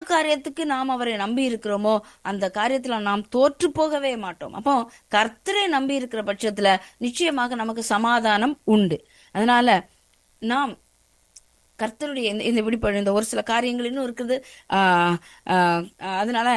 காரியத்துக்கு நாம் அவரை நம்பி இருக்கிறோமோ அந்த காரியத்துல நாம் தோற்று போகவே மாட்டோம் அப்போ கர்த்தரை நம்பி இருக்கிற பட்சத்துல நிச்சயமாக நமக்கு சமாதானம் உண்டு அதனால நாம் கர்த்தருடைய இந்த இந்த விழிப்புணர்வு இந்த ஒரு சில காரியங்கள் இன்னும் இருக்குது ஆஹ் ஆஹ் அதனால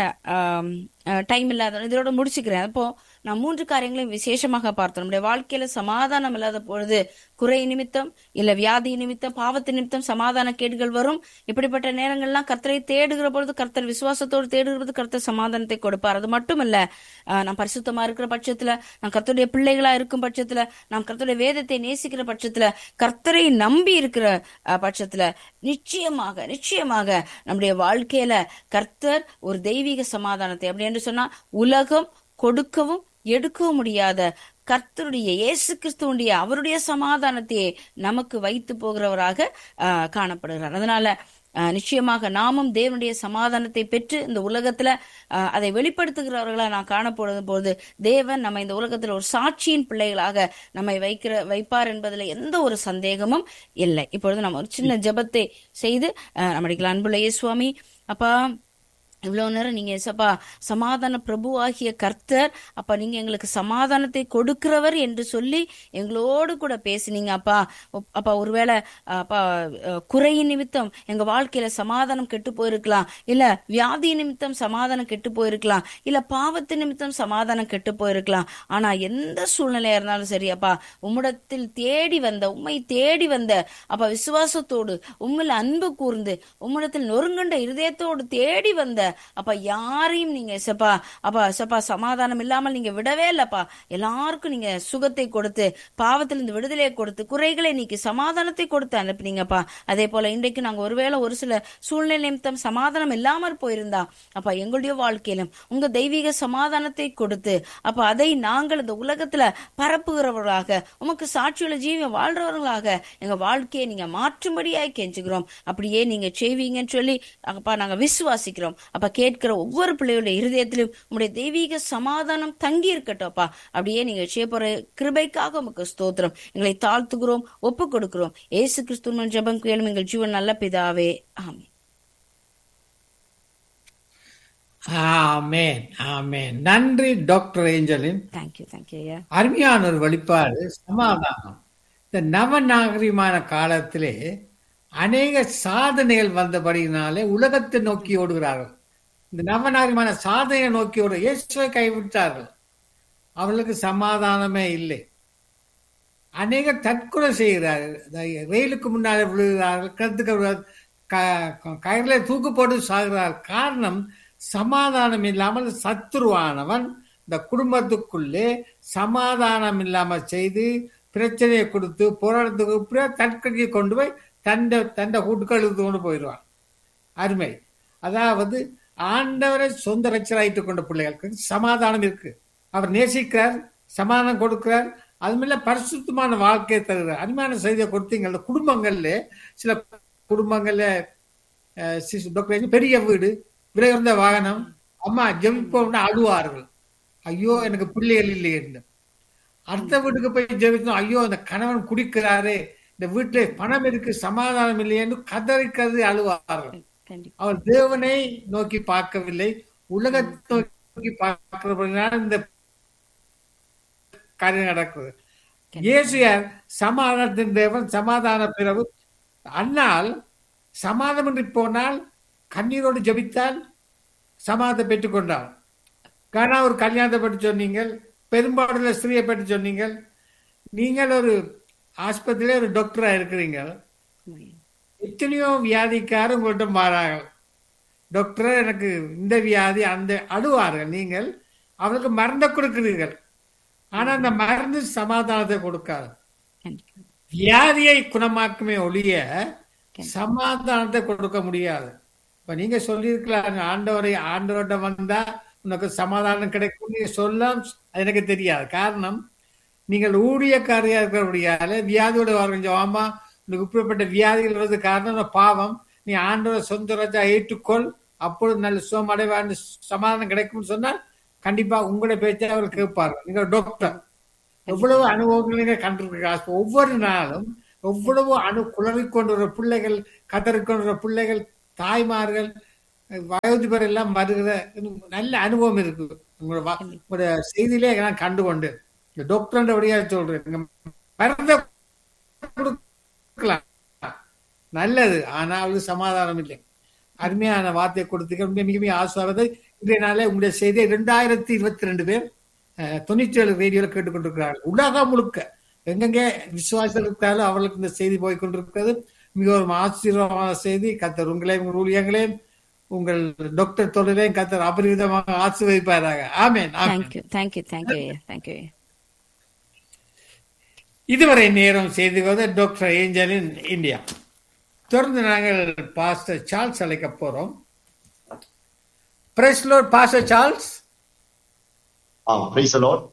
டைம் இல்லாத இதோட முடிச்சுக்கிறேன் அப்போ நான் மூன்று காரியங்களையும் விசேஷமாக பார்த்தோம் நம்முடைய வாழ்க்கையில சமாதானம் இல்லாத பொழுது குறை நிமித்தம் இல்ல வியாதி நிமித்தம் பாவத்து நிமித்தம் சமாதான கேடுகள் வரும் இப்படிப்பட்ட நேரங்கள்லாம் கர்த்தரை தேடுகிற பொழுது கர்த்தர் விசுவாசத்தோடு தேடுகிற பொழுது கர்த்தர் சமாதானத்தை கொடுப்பார் அது மட்டும் இல்ல ஆஹ் நாம் பரிசுத்தமா இருக்கிற பட்சத்துல நாம் கர்த்தருடைய பிள்ளைகளா இருக்கும் பட்சத்துல நாம் கர்த்தருடைய வேதத்தை நேசிக்கிற பட்சத்துல கர்த்தரை நம்பி இருக்கிற ஆஹ், பட்சத்துல நிச்சயமாக நிச்சயமாக நம்முடைய வாழ்க்கையில கர்த்தர் ஒரு தெய்வீக சமாதானத்தை அப்படி என்று சொன்னா உலகம் கொடுக்கவும் எடுக்கவும் முடியாத கர்த்தருடைய இயேசு கிறிஸ்துவனுடைய அவருடைய சமாதானத்தையே நமக்கு வைத்து போகிறவராக ஆஹ், காணப்படுகிறார் அதனால ஆஹ், நிச்சயமாக நாமும் தேவனுடைய சமாதானத்தை பெற்று இந்த உலகத்துல ஆஹ், அதை வெளிப்படுத்துகிறவர்களா நான் காணப்படும் போது தேவன் நம்ம இந்த உலகத்துல ஒரு சாட்சியின் பிள்ளைகளாக நம்மை வைக்கிற வைப்பார் என்பதுல எந்த ஒரு சந்தேகமும் இல்லை இப்பொழுது நம்ம ஒரு சின்ன ஜெபத்தை செய்து ஆஹ், நம்முடைய அன்புள்ள இயேசுவாமி அப்பா இவ்வளவு நேரம் நீங்க ஏசப்பா சமாதான பிரபு ஆகிய கர்த்தர் அப்பா நீங்க எங்களுக்கு சமாதானத்தை கொடுக்கிறவர் என்று சொல்லி எங்களோடு கூட பேசினீங்க அப்பா ஒப்- அப்பா ஒருவேளை அப்பா அஹ், குறையின் நிமித்தம் எங்க வாழ்க்கையில சமாதானம் கெட்டு போயிருக்கலாம் இல்ல வியாதி நிமித்தம் சமாதானம் கெட்டு போயிருக்கலாம் இல்ல பாவத்து நிமித்தம் சமாதானம் கெட்டு போயிருக்கலாம் ஆனா எந்த சூழ்நிலையா இருந்தாலும் சரி அப்பா உம்மிடத்தில் தேடி வந்த உம்மை தேடி வந்த அப்பா விசுவாசத்தோடு உம்மில் அன்பு கூர்ந்து உம்மிடத்தில் நொறுங்கண்ட இருதயத்தோடு தேடி வந்த அப்பா யாரையும் நீங்க செப்பா அப்பா செப்பா சமாதானம் இல்லாமல் நீங்க விடவே இல்லப்பா எல்லாருக்கும் நீங்க சுகத்தை கொடுத்து பாவத்திலிருந்து விடுதலையை கொடுத்து குறைகளை நீக்கி சமாதானத்தை கொடுத்து அனுப்புனீங்கப்பா அதே போல இன்றைக்கு நாங்க ஒருவேளை ஒரு சில சூழ்நிலை நிமித்தம் சமாதானம் இல்லாமற் போயிருந்தா அப்பா எங்களுடைய வாழ்க்கையிலும் உங்க தெய்வீக சமாதானத்தை கொடுத்து அப்ப அதை நாங்கள் இந்த உலகத்துல பரப்புகிறவர்களாக உமக்கு சாட்சியுள்ள ஜீவியம் வாழ்றவர்களாக எங்க வாழ்க்கையை நீங்க மாற்றும்படியாய் கெஞ்சுகிறோம் அப்படியே நீங்க செய்வீங்கன்னு சொல்லி அப்பா நாங்க விசுவாசிக்கிறோம் அப்ப கேட்கிற ஒவ்வொரு பிள்ளைகளுடைய இருதயத்திலும் உங்களுடைய தெய்வீக சமாதானம் தங்கி இருக்கட்டும் அப்பா அப்படியே நீங்க செய்ய போற கிருபைக்காக உமக்கு ஸ்தோத்திரம் எங்களை தாழ்த்துகிறோம் ஒப்பு கொடுக்கிறோம் ஏசு கிறிஸ்துவன் ஜெபம் கேளும் எங்கள் ஜீவன் நல்ல பிதாவே ஆமென் ஆமென் ஆமென் நன்றி டாக்டர் ஏஞ்சலின் தேங்க்யூ தேங்க்யூ ஐயா அருமையான ஒரு வெளிப்பாடு சமாதானம் இந்த நவநாகரிகமான காலத்திலே அநேக சாதனைகள் வந்தபடியினாலே உலகத்தை நோக்கி ஓடுகிறார்கள் இந்த நவநாகரிகமான சாதனையை நோக்கி ஓட இயேசுவை கைவிட்டார்கள் அவர்களுக்கு சமாதானமே இல்லை அநேக தற்கொலை செய்கிறார்கள் இந்த ரயிலுக்கு முன்னாலே விழுகிறார்கள் கருத்துக்க கயிறுல தூக்கு போட்டு சாகிறார்கள் காரணம் சமாதானம் இல்லாமல் சத்துருவானவன் இந்த குடும்பத்துக்குள்ளே சமாதானம் இல்லாமல் செய்து பிரச்சனையை கொடுத்து போராட்டத்துக்கு அப்புறம் தற்கொலைக்கு கொண்டு போய் தண்டை தண்டை கூட்டுக்களுக்கு கொண்டு போயிடுவான் அருமை அதாவது ஆண்டவரை சொந்த ரச்சராயிட்டு கொண்ட பிள்ளைகளுக்கு சமாதானம் இருக்கு அவர் நேசிக்கிறார் சமாதானம் கொடுக்கிறார் அது மேல பரிசுத்தமான வாழ்க்கையை தருகிறார் அருமையான செய்தியை கொடுத்தீங்க அந்த குடும்பங்கள்ல சில குடும்பங்கள்ல அஹ், சிசு- டாக்டர் பெரிய வீடு விலை உயர்ந்த வாகனம் அம்மா ஜெபிப்போம்னா அழுவார்கள் ஐயோ எனக்கு பிள்ளைகள் இல்லை என்று அடுத்த வீட்டுக்கு போய் ஜெபித்தோம் ஐயோ அந்த கணவன் குடிக்கிறாரே இந்த வீட்டுல பணம் இருக்கு சமாதானம் இல்லையென்று கதறிக்கிறது அழுவார்கள் கண்டிப்பா அவர் தேவனை நோக்கி பார்க்கவில்லை உலகத்தை நோக்கி பார்க்கிறபடினால இந்த காரியம் நடக்குது இயேசுயார் சமாதானத்தின் தேவன் சமாதான பிறகு அன்னால் சமாதானமின்றி போனால் கண்ணீரோடு ஜெபித்தால் சமாதத்தை பெற்றுக்கொண்டார் கானா ஒரு கல்யாணத்தை பற்றி சொன்னீங்கள் பெரும்பாடுல ஸ்திரியை பற்றி சொன்னீங்கள் நீங்கள் ஒரு ஆஸ்பத்திரியில ஒரு டாக்டரா இருக்கிறீங்க எத்தனையோ வியாதிக்காரர் உங்கள்கிட்ட மாறார்கள் டாக்டர் எனக்கு இந்த வியாதி அந்த அழுவார்கள் நீங்கள் அவருக்கு மருந்தை கொடுக்கிறீர்கள் ஆனா அந்த மருந்து சமாதானத்தை கொடுக்காது கண்டிப்பா வியாதியை குணமாக்குமே ஒழிய சமாதானத்தை கொடுக்க முடியாது இப்ப நீங்க சொல்லியிருக்கலாம் ஆண்டவரை ஆண்டவர்கிட்ட வந்தா உனக்கு சமாதானம் கிடைக்கும் நீங்க சொல்லலாம் அது எனக்கு தெரியாது காரணம் நீங்கள் ஊழியக்காரியா இருக்கிறபடியால வியாதியோட வரைஞ்சோம் ஆமா உனக்கு இப்படிப்பட்ட வியாதிகள் வருது காரணம் உன் பாவம் நீ ஆண்டவரை சொந்த ராஜா ஏற்றுக்கொள் அப்பொழுது நல்ல சுகம் அடைவான்னு சமாதானம் கிடைக்கும்னு சொன்னால் கண்டிப்பா உங்களோட பேச்சை அவர் கேட்பார்கள் நீங்க டாக்டர் எவ்வளவு அனுபவங்கள் நீங்க கண்டிருக்க ஒவ்வொரு நாளும் எவ்வளவு அணு குளறிக் கொண்டு வர பிள்ளைகள் கதறிக் கொண்டு வர பிள்ளைகள் தாய்மார்கள் வயோதிபர் எல்லாம் வருகிற நல்ல அனுபவம் இருக்கு உங்களோட வா- உங்களோட செய்தியிலே நான் கண்டு கொண்டு இந்த டாக்டர் வழியா சொல்றேன் நீங்க மருந்தை கொடுக்கலாம் நல்லது ஆனால் அது சமாதானம் இல்லை அருமையான வார்த்தை கொடுத்தீங்க மிக மிக மிக ஆசுவாரது இன்றைய நாளே உங்களுடைய செய்தி இரண்டாயிரத்தி இருபத்தி ரெண்டு பேர் அஹ், தொண்ணூற்றி ஏழு ரேடியோல கேட்டுக்கொண்டிருக்கிறார்கள் உலகம் முழுக்க எங்கெங்கே விசுவாசம் இருக்காலும் அவர்களுக்கு இந்த செய்தி போய் கொண்டிருக்கிறது மிக ஒரு ஆச்சரியமான செய்தி கத்தர் உங்களையும் உங்கள் ஊழியங்களையும் உங்கள் டாக்டர் தொழிலையும் கத்தர் அபரிவிதமாக ஆசீர்வதிப்பாராக ஆமென் ஆமென் தேங்க்யூ தேங்க்யூ தேங்க்யூ ஐயா தேங்க்யூ ஐயா இதுவரை நேரம் செய்து டாக்டர் ஏஞ்சலின் இந்தியா தொடர்ந்து நாங்கள் பாஸ்டர் சார்ல்ஸ் அழைக்க போறோம் பிரஸ்லோர் பாஸ்டர் சார்ல்ஸ் ஆம் praise lord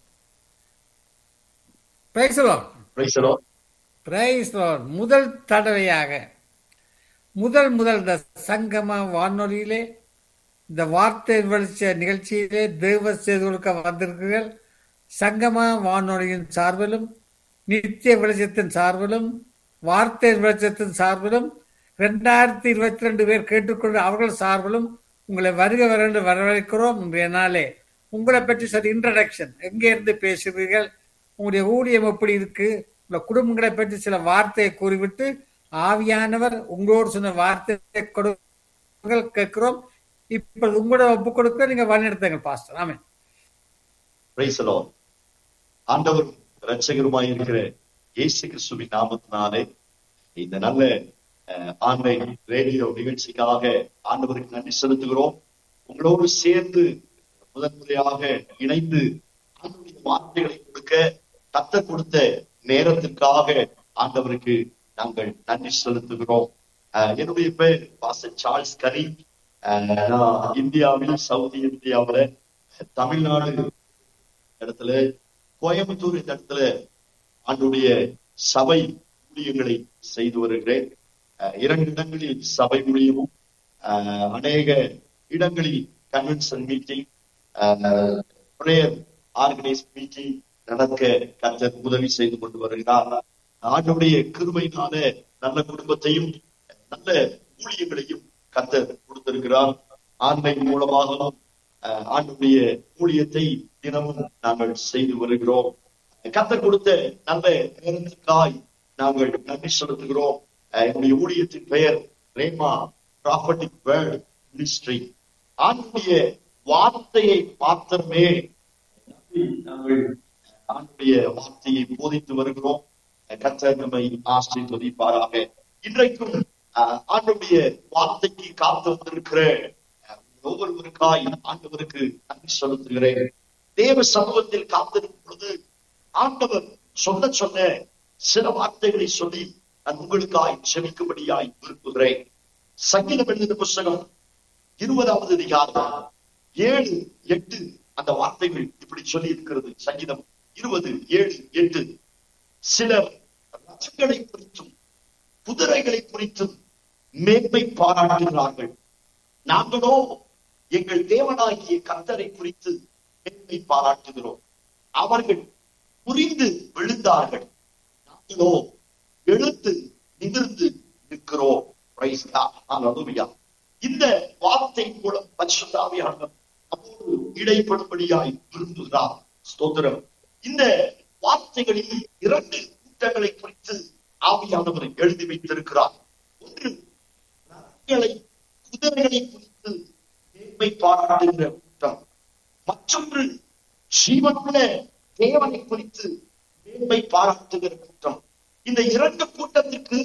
praise lord praise lord praise lord முதல் தடவையாக முதல் முதல் இந்த சங்கம வானொலியிலே இந்த வார்த்தை வெளிச்ச நிகழ்ச்சியிலே தேவ செய்து கொடுக்க வந்திருக்கிறீர்கள் சங்கம வானொலியின் சார்பிலும் நித்திய வெளிச்சத்தின் சார்பிலும் வார்த்தை வெளிச்சத்தின் சார்பிலும் ரெண்டாயிரத்தி இருபத்தி ரெண்டு பேர் கேட்டுக்கொண்டு அவர்கள் சார்பிலும் உங்களை வருக வரண்டு வரவேற்கிறோம் இன்றைய நாளே உங்களை பற்றி சரி இன்ட்ரடக்ஷன் எங்கே இருந்து பேசுகிறீர்கள் உங்களுடைய ஊழியம் எப்படி இருக்கு உங்க குடும்பங்களை பற்றி சில வார்த்தையை கூறிவிட்டு ஆவியானவர் உங்களோடு சொன்ன வார்த்தையை கொடுங்கள் கேட்கிறோம் இப்ப உங்களோட ஒப்பு கொடுக்க நீங்க வழிநடத்துங்க பாஸ்டர் ஆமென் பிரைஸ் லார்ட் ஆண்டவரும் இரட்சகருமாய் இருக்கிற இயேசு கிறிஸ்துவின் நாமத்தினாலே இந்த நல்ல அஹ், ஆன்லைன் ரேடியோ நிகழ்ச்சிக்காக ஆண்டவருக்கு நன்றி செலுத்துகிறோம் உங்களோடு சேர்ந்து முதன்முறையாக இணைந்து ஆண்டவருடைய வார்த்தைகளை கொடுக்க கத்த கொடுத்த நேரத்திற்காக ஆண்டவருக்கு நாங்கள் நன்றி செலுத்துகிறோம் அஹ், என்னுடைய பேர் பாஸ்டர் சார்ல்ஸ் கரி அஹ், நான் இந்தியாவில் சவுதி இந்தியாவுல தமிழ்நாடு இடத்துல கோயம்புத்தூர் இந்த இடத்துல ஆண்டுடைய சபை ஊழியங்களை செய்து வருகிறேன் அஹ் இரண்டு இடங்களில் சபை ஊழியமும் அஹ் அநேக இடங்களில் convention meeting prayer organise meeting நடக்க கர்த்தர் உதவி செய்து கொண்டு வருகிறார் ஆண்டுடைய கிருபையினால நல்ல குடும்பத்தையும் நல்ல ஊழியங்களையும் கர்த்தர் கொடுத்திருக்கிறார் ஆன்லைன் மூலமாகவும் அஹ், ஆண்டுடைய ஊழியத்தை தினமும் நாங்கள் செய்து வருகிறோம் கர்த்தர் கொடுத்த நல்ல நேரத்திற்காய் நாங்கள் நன்றி செலுத்துகிறோம் அஹ், என்னுடைய ஊழியத்தின் பெயர் ரேமா ப்ராப்பர்ட்டிக் வேர்ல்ட் மினிஸ்ட்ரி ஆண்டுடைய வார்த்தையை மாத்திரமே நம்பி நாங்கள் ஆண்டுடைய வார்த்தையை போதித்து வருகிறோம் கர்த்தர் நம்மை ஆசீர்வதிப்பாராக இன்றைக்கும் அஹ், ஆண்டுடைய வார்த்தைக்கு காத்து வந்திருக்கிற அஹ், ஒவ்வொருவருக்காய் ஆண்டவருக்கு நன்றி செலுத்துகிறேன் தேவ சமூகத்தில் காத்திருக்கும் பொழுது ஆண்டவர் சொல்ல சொன்ன சில வார்த்தைகளை சொல்லி நான் உங்களுக்காய் செவிக்கும்படியாய் விரும்புகிறேன் சங்கீதம் எழுதின புஸ்தகம் இருபதாவது அதிகாரம் ஏழு எட்டு அந்த வார்த்தைகள் இப்படி சொல்லி இருக்கிறது சங்கீதம் இருபது ஏழு எட்டு சிலர் ரதங்களை குறித்தும் குதிரைகளை குறித்தும் மேன்மை பாராட்டுகிறார்கள் நாங்களோ எங்கள் தேவனாகிய கர்த்தரை குறித்து மேன்மை பாராட்டுகிறோம் அவர்கள் புரிந்து விழுந்தார்கள் நாங்களோ எழுந்து நிமிர்ந்து நிற்கிறோம் Praise God. Hallelujah. இந்த வார்த்தை மூலம் பரிசுத்தாவியானவர் நம்மோடு இடைப்படும்படியாய் விரும்புகிறார் ஸ்தோத்திரம் இந்த வார்த்தைகளில் இரண்டு கூட்டங்களை குறித்து ஆவியானவர் எழுதி வைத்திருக்கிறார் ஒன்று ரதங்களை குதிரைகளை குறித்து மேன்மை பாராட்டுகிற கூட்டம் மற்றொன்று ஜீவனுள்ள தேவனை குறித்து மேன்மை பாராட்டுகிற கூட்டம் இந்த இரண்டு கூட்டத்திற்கு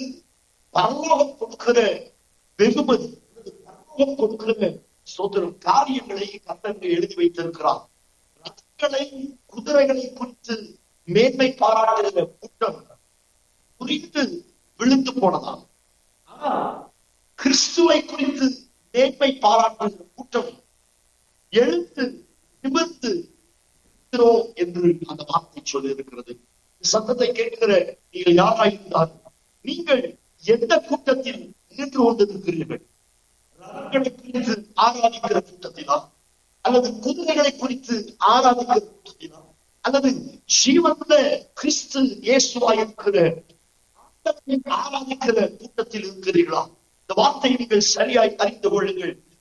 பரலோகம் கொடுக்கிற வெகுமதி பரலோகம் கொடுக்கிற சோதரம் காரியங்களை கத்தர்கள் எழுதி வைத்திருக்கிறார் ரதங்களை குதிரைகளை குறித்து மேன்மை பாராட்டுகிற கூட்டம் குறித்து விழுந்து போனதாம் ஆனா கிறிஸ்துவை குறித்து மேன்மை பாராட்டுகிற கூட்டம் எழுந்து நிமிர்ந்து இருக்கிறோம் என்று அந்த வார்த்தை சொல்லி இருக்கிறது சத்தத்தை கேட்கிற நீங்கள் யாராயிருந்தாலும் நீங்கள் எந்த கூட்டத்தில் நின்று கொண்டிருக்கிறீர்கள் ரதங்களை குறித்து ஆராதிக்கிற கூட்டத்திலா அல்லது குதிரைகளை குறித்து ஆராதிக்கிற கூட்டத்திலா அல்லது ஜீவனுள்ள கிறிஸ்து இயேசுவாய் இருக்கிற ஆண்டவரை ஆராதிக்கிற கூட்டத்தில் இருக்கிறீர்களா இந்த வார்த்தையை நீங்கள் சரியாய் அறிந்து கொள்ளுங்கள்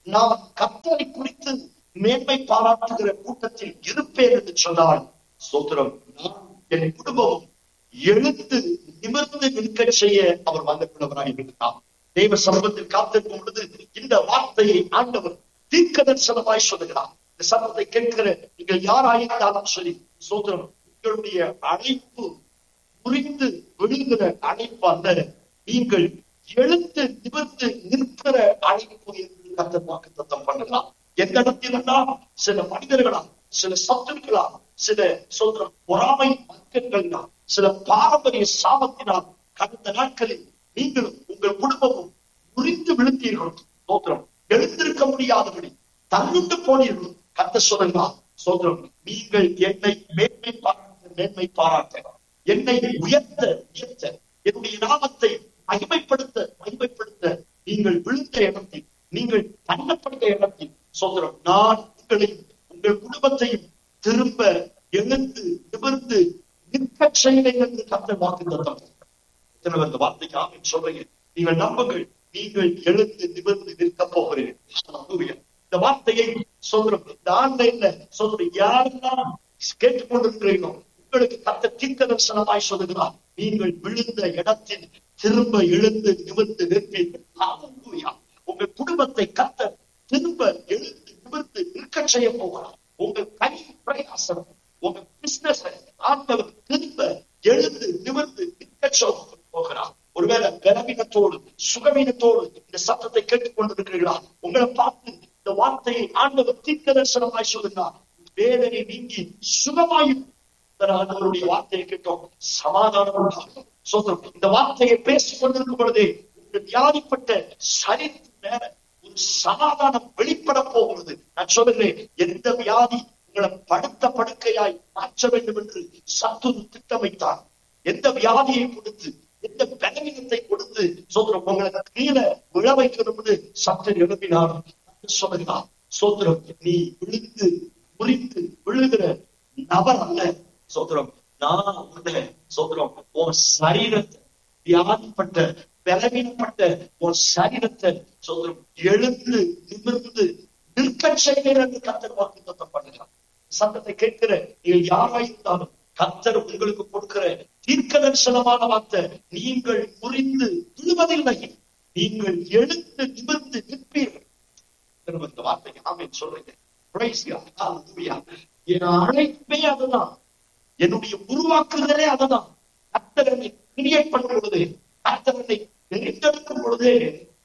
நான் கத்தரை குறித்து மேன்மை பாராட்டுகிற கூட்டத்தில் இருப்பேன் என்று சொன்னால் சோத்திரம் நான் என் குடும்பமும் எழுந்து நிமிர்ந்து நிற்க செய்ய அவர் வந்தவராய் இருக்கிறார் தெய்வ சமூகத்தில் காத்திருக்கும் பொழுது இந்த வார்த்தையை ஆண்டவர் தீர்க்க தரிசனமாய் சொல்லுகிறார் இந்த சத்தத்தை கேட்கிற நீங்கள் யாராயிருந்தாலும் சரி சோதரம் உங்களுடைய அழைப்பு புரிந்து விழுகிற அழைப்பு அல்ல நீங்கள் எழுந்து நிமிர்ந்து நிற்கிற அழைப்பு என்று கத்தர் வாக்கு தத்தம் பண்ணலாம் எந்த இடத்திலெல்லாம் சில மனிதர்களா சில சத்துருக்களா சில சொல்ற பொறாமை மக்கள்களா சில பாரம்பரிய சாபத்தினால் கடந்த நாட்களில் நீங்களும் உங்கள் குடும்பமும் புரிந்து விழுந்தீர்கள் சோத்திரம் எழுந்திருக்க முடியாதபடி தன்னுண்டு போனீர்கள் கத்த சொல்லலாம் சோத்திரம் நீங்கள் என்னை மேன்மை பாராட்ட மேன்மை பாராட்ட என்னை உயர்த்த உயர்த்த என்னுடைய நாமத்தை மகிமைப்படுத்த மகிமைப்படுத்த நீங்கள் விழுந்த இடத்தில் நீங்கள் தள்ளப்பட்ட இடத்தில் சோதரம் நான் உங்களையும் உங்கள் குடும்பத்தையும் திரும்ப எழுந்து நிமிர்ந்து நிற்க செய்வேன் என்று கத்த வாக்கு தத்தம் எத்தனை பேர் இந்த வார்த்தைக்கு ஆமீன் சொல்றீங்க நீங்கள் நம்புங்கள் நீங்கள் எழுந்து நிமிர்ந்து நிற்க போகிறீர்கள் Hallelujah. இந்த வார்த்தையை சொல்றோம் இந்த ஆன்லைன்ல சொல்ற யாரெல்லாம் கேட்டுக்கொண்டிருக்கிறீர்களோ உங்களுக்கு கத்த தீர்க்க தரிசனமாய் சொல்லுகிறார் நீங்கள் விழுந்த இடத்தில் திரும்ப எழுந்து நிமிர்ந்து நிற்பீர்கள் Hallelujah. உங்கள் குடும்பத்தை கத்த திரும்ப எழுந்து நிமிர்ந்து நிற்க செய்ய போகிறார் உங்கள் கை பிரயாசம் உங்க பிசினஸ் ஆண்டவர் திரும்ப எழுந்து நிமிர்ந்து நிற்க சொல்ல போகிறார் ஒருவேளை பலவீனத்தோடு சுகவீனத்தோடு இந்த சத்தத்தை கேட்டுக் கொண்டிருக்கிறீர்களா உங்களை பார்த்து இந்த வார்த்தையை ஆண்டவர் தீர்க்க தரிசனமாய் சொல்லுகிறார் வேதனை நீங்கி சுகமாயும் ஆண்டவருடைய வார்த்தையை கேட்டோம் சமாதானம் உண்டாகும் சோதரம் இந்த வார்த்தையை பேசிக் கொண்டிருக்கும் பொழுதே உங்கள் வியாதிப்பட்ட சரீரத்தின் மேல ஒரு சமாதானம் வெளிப்பட போகிறது நான் சொல்லுகிறேன் எந்த வியாதி உங்களை படுத்த படுக்கையாய் மாற்ற வேண்டும் என்று சத்துரு திட்டமைத்தார் எந்த வியாதியை கொடுத்து எந்த பலவீனத்தை கொடுத்து சோதரம் உங்களை கீழே விழ வைக்கணும்னு சத்தர் எழுப்பினார் சொல்லுகிறார் சோதரம் நீ விழுந்து முறிந்து விழுகிற நபர் அல்ல சோதரம் நான் உன்னை சோதரம் உன் சரீரத்தை வியாதிப்பட்ட பலவீனப்பட்ட உன் சரீரத்தை சோதரம் எழுந்து நிமிர்ந்து நிற்க செய்வேன் என்று கத்தர் வாக்கு தத்தம் பண்ணுகிறார் சத்தத்தை கேட்கிற நீங்கள் யாராயிருந்தாலும் கத்தர் உங்களுக்கு கொடுக்கிற தீர்க்க தரிசனமான வார்த்தை நீங்கள் புரிந்து விழுவதில்லை நீங்கள் எழுந்து நிமிர்ந்து நிற்பீர்கள் திரும்ப இந்த வார்த்தைக்கு ஆமென் சொல்றீங்க Praise God. Hallelujah. என் அழைப்பே அதுதான் என்னுடைய உருவாக்குதலே அதுதான் கத்தர் என்னை கிரியேட் பண்ணும் பொழுது கத்தர் என்னை தெரிந்தெடுக்கும் பொழுதே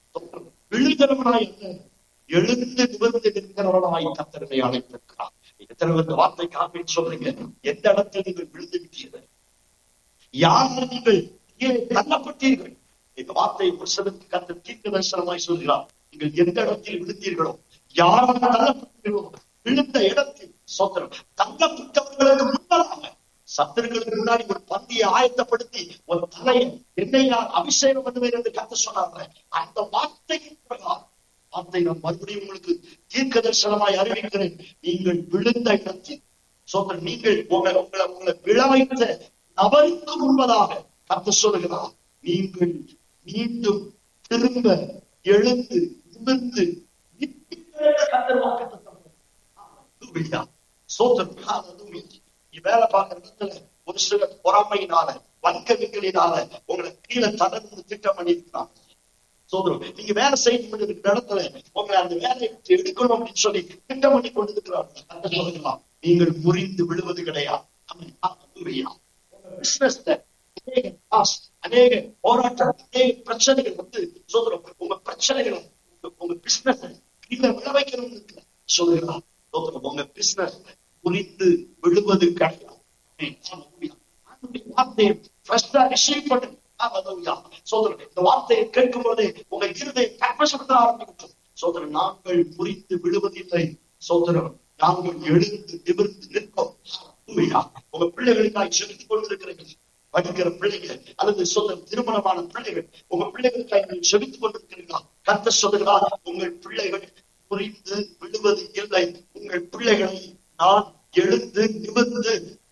விழுகிறவனாய் என்ன எழுந்து நிமிர்ந்து நிற்கிறவனாய் கத்தரனை அழைத்திருக்கிறார் எத்தனை பேர் இந்த வார்த்தைக்கு ஆமென் சொல்றீங்க எந்த இடத்தில் நீங்கள் விழுந்து விட்டீர்கள் யார் நீங்கள் கீழே தள்ளப்பட்டீர்கள் இந்த வார்த்தை ஒரு சிலருக்கு கத்த தீர்க்க தரிசனமாய் சொல்கிறார் நீங்கள் எந்த இடத்தில் விழுந்தீர்களோ யாரால் தள்ளப்பட்டீர்களோ விழுந்த இடத்தில் சோத்திரம் தள்ளப்பட்டவர்களுக்கு முன்னதாக சத்தர்களுக்கு முன்னாடி ஒரு பந்தியை ஆயத்தப்படுத்தி ஒரு தலையை என்னையால் அபிஷேகம் பண்ணுவேன் என்று கத்த சொன்னாங்க அந்த வார்த்தையின் பிரகாரம் வார்த்தை நான் மறுபடியும் உங்களுக்கு தீர்க்க தரிசனமாய் அறிவிக்கிறேன் நீங்கள் விழுந்த இடத்தில் சோதரன் நீங்கள் உங்களை உங்களை உங்களை விழ வைத்த நபருக்கு முன்பதாக கத்த சொல்லுகிறார் நீங்கள் மீண்டும் திரும்ப எழுந்து நிமிர்ந்து கத்தர் வாக்கு சோதரன் நீ வேலை பார்க்கிற இடத்துல ஒரு சில பொறாமையினால வன்கவிகளினால உங்களை கீழே தளர்ந்து திட்டம் பண்ணியிருக்கிறாங்க சோதரம் நீங்க வேலை செய்ய இருக்கிற இடத்துல உங்களை அந்த வேலையை விட்டு எடுக்கணும் அப்படின்னு சொல்லி திட்டம் பண்ணி கொண்டு இருக்கிறார்கள் அந்த சொல்லலாம் நீங்கள் புரிந்து விடுவது கிடையாது பிசினஸ்ல அநேக காசு அநேக போராட்டம் அநேக பிரச்சனைகள் வந்து சோதரம் உங்க பிரச்சனைகளை உங்க பிசினஸ் கீழே விழ வைக்கணும்னு சொல்லுகிறார் சோதரம் உங்க பிசினஸ் புரிந்து விழுவது கிடையாது வார்த்தையை ஃபர்ஸ்டா ரிசீவ் பண்ணு சோதரன் இந்த வார்த்தையை கேட்கும் போதே உங்க இருதை கற்பசப்படுத்த ஆரம்பிக்கும் சோதரன் நாங்கள் புரிந்து விழுவதில்லை சோதரன் நாங்கள் எழுந்து நிமிர்ந்து நிற்போம் உங்க பிள்ளைகளுக்காக செலுத்திக் கொண்டிருக்கிறீர்கள் படிக்கிற பிள்ளைகள் அல்லது சொல்ல திருமணமான பிள்ளைகள் உங்க பிள்ளைகளுக்காக நீங்கள் செலுத்திக் கொண்டிருக்கிறீர்களா கத்த சொல்லுகிறார் உங்கள் பிள்ளைகள் புரிந்து விழுவது இல்லை உங்கள் பிள்ளைகளை நான் எழுந்து நிமிர்ந்து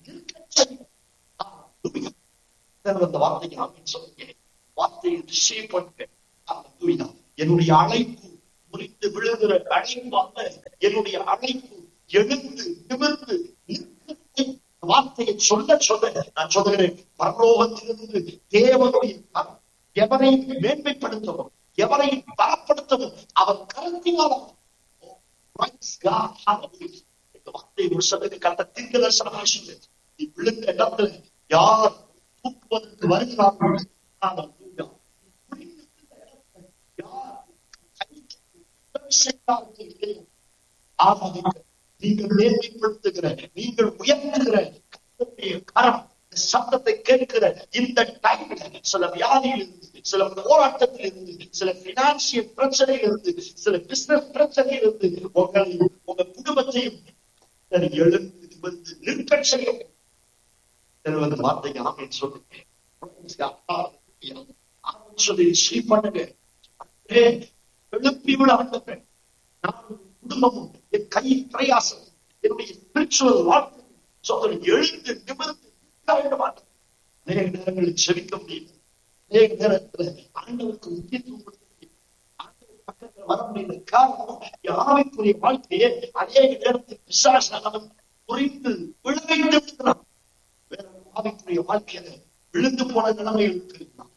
அந்த வார்த்தைக்கு நான் சொல்லுங்க வார்த்தையை ரிசீவ் பண்ணுங்க என்னுடைய அழைப்பு புரிந்து விழுகிற அழைப்பு அல்ல என்னுடைய அழைப்பு எழுந்து நிமிர்ந்து நிற்கிறதை வார்த்தையை சொல்ல சொல்ல நான் சொல்லுகிறேன் பரலோகத்திலிருந்து தேவனுடைய கரம் எவரையும் மேன்மைப்படுத்தவும் எவரையும் பலப்படுத்தவும் அவர் கருத்தினால் Praise God. Hallelujah. இந்த வார்த்தை ஒரு சதற்கு கண்ட தீர்க்க தரிசனமாக சொல்லு நீ விழுந்த இடத்துல யார் தூக்குவதற்கு வருகிறார்கள் Hallelujah. விழுந்த இடத்துல யார் கைக்கு உதவி செய்கிறார்கள் இல்லையோ, ஆமாம். நீங்கள் மேன்மைப்படுத்துகிற நீங்கள் உயர்த்துகிற கர்த்தருடைய கரம் இந்த சத்தத்தை கேட்கிற இந்த டைம்ல சில வியாதியில் இருந்து சில போராட்டத்தில் இருந்து சில பினான்சியல் பிரச்சனையில் இருந்து சில பிசினஸ் பிரச்சனையில் இருந்து உங்களை உங்க குடும்பத்தையும் கர்த்தர் எழுந்து நிமிர்ந்து நிற்க செய்யும் வந்து வார்த்தைக்கு ஆமேன் சொல்லுங்க Praise God. Hallelujah. ஆமென் சொல்லி ஸ்ரீ பண்ணுங்க ஏ, எழுப்பி விட ஆண்டவரே நான் குடும்பமும் என் கையின் பிரயாசம் என்னுடைய ஸ்பிரிச்சுவல் வாழ்க்கை சொல்ற எழுந்து நிமிர்ந்து நிற்க வேண்டும் ஆண்டவரே. அநேக நேரங்களில் செவிக்க முடியல அநேக நேரத்துல ஆண்டவருக்கு முக்கியத்துவம் கொடுக்க முடியல ஆண்டவர் பக்கத்துல வர முடியல காரணம் என் ஆவிக்குரிய வாழ்க்கையை அநேக நேரத்தில் விசாசனம் புரிந்து விழுவைத்து விடுகிறான் வேற ஒரு ஆவிக்குரிய வாழ்க்கையில விழுந்து போன நிலைமையில் இருக்கிறான்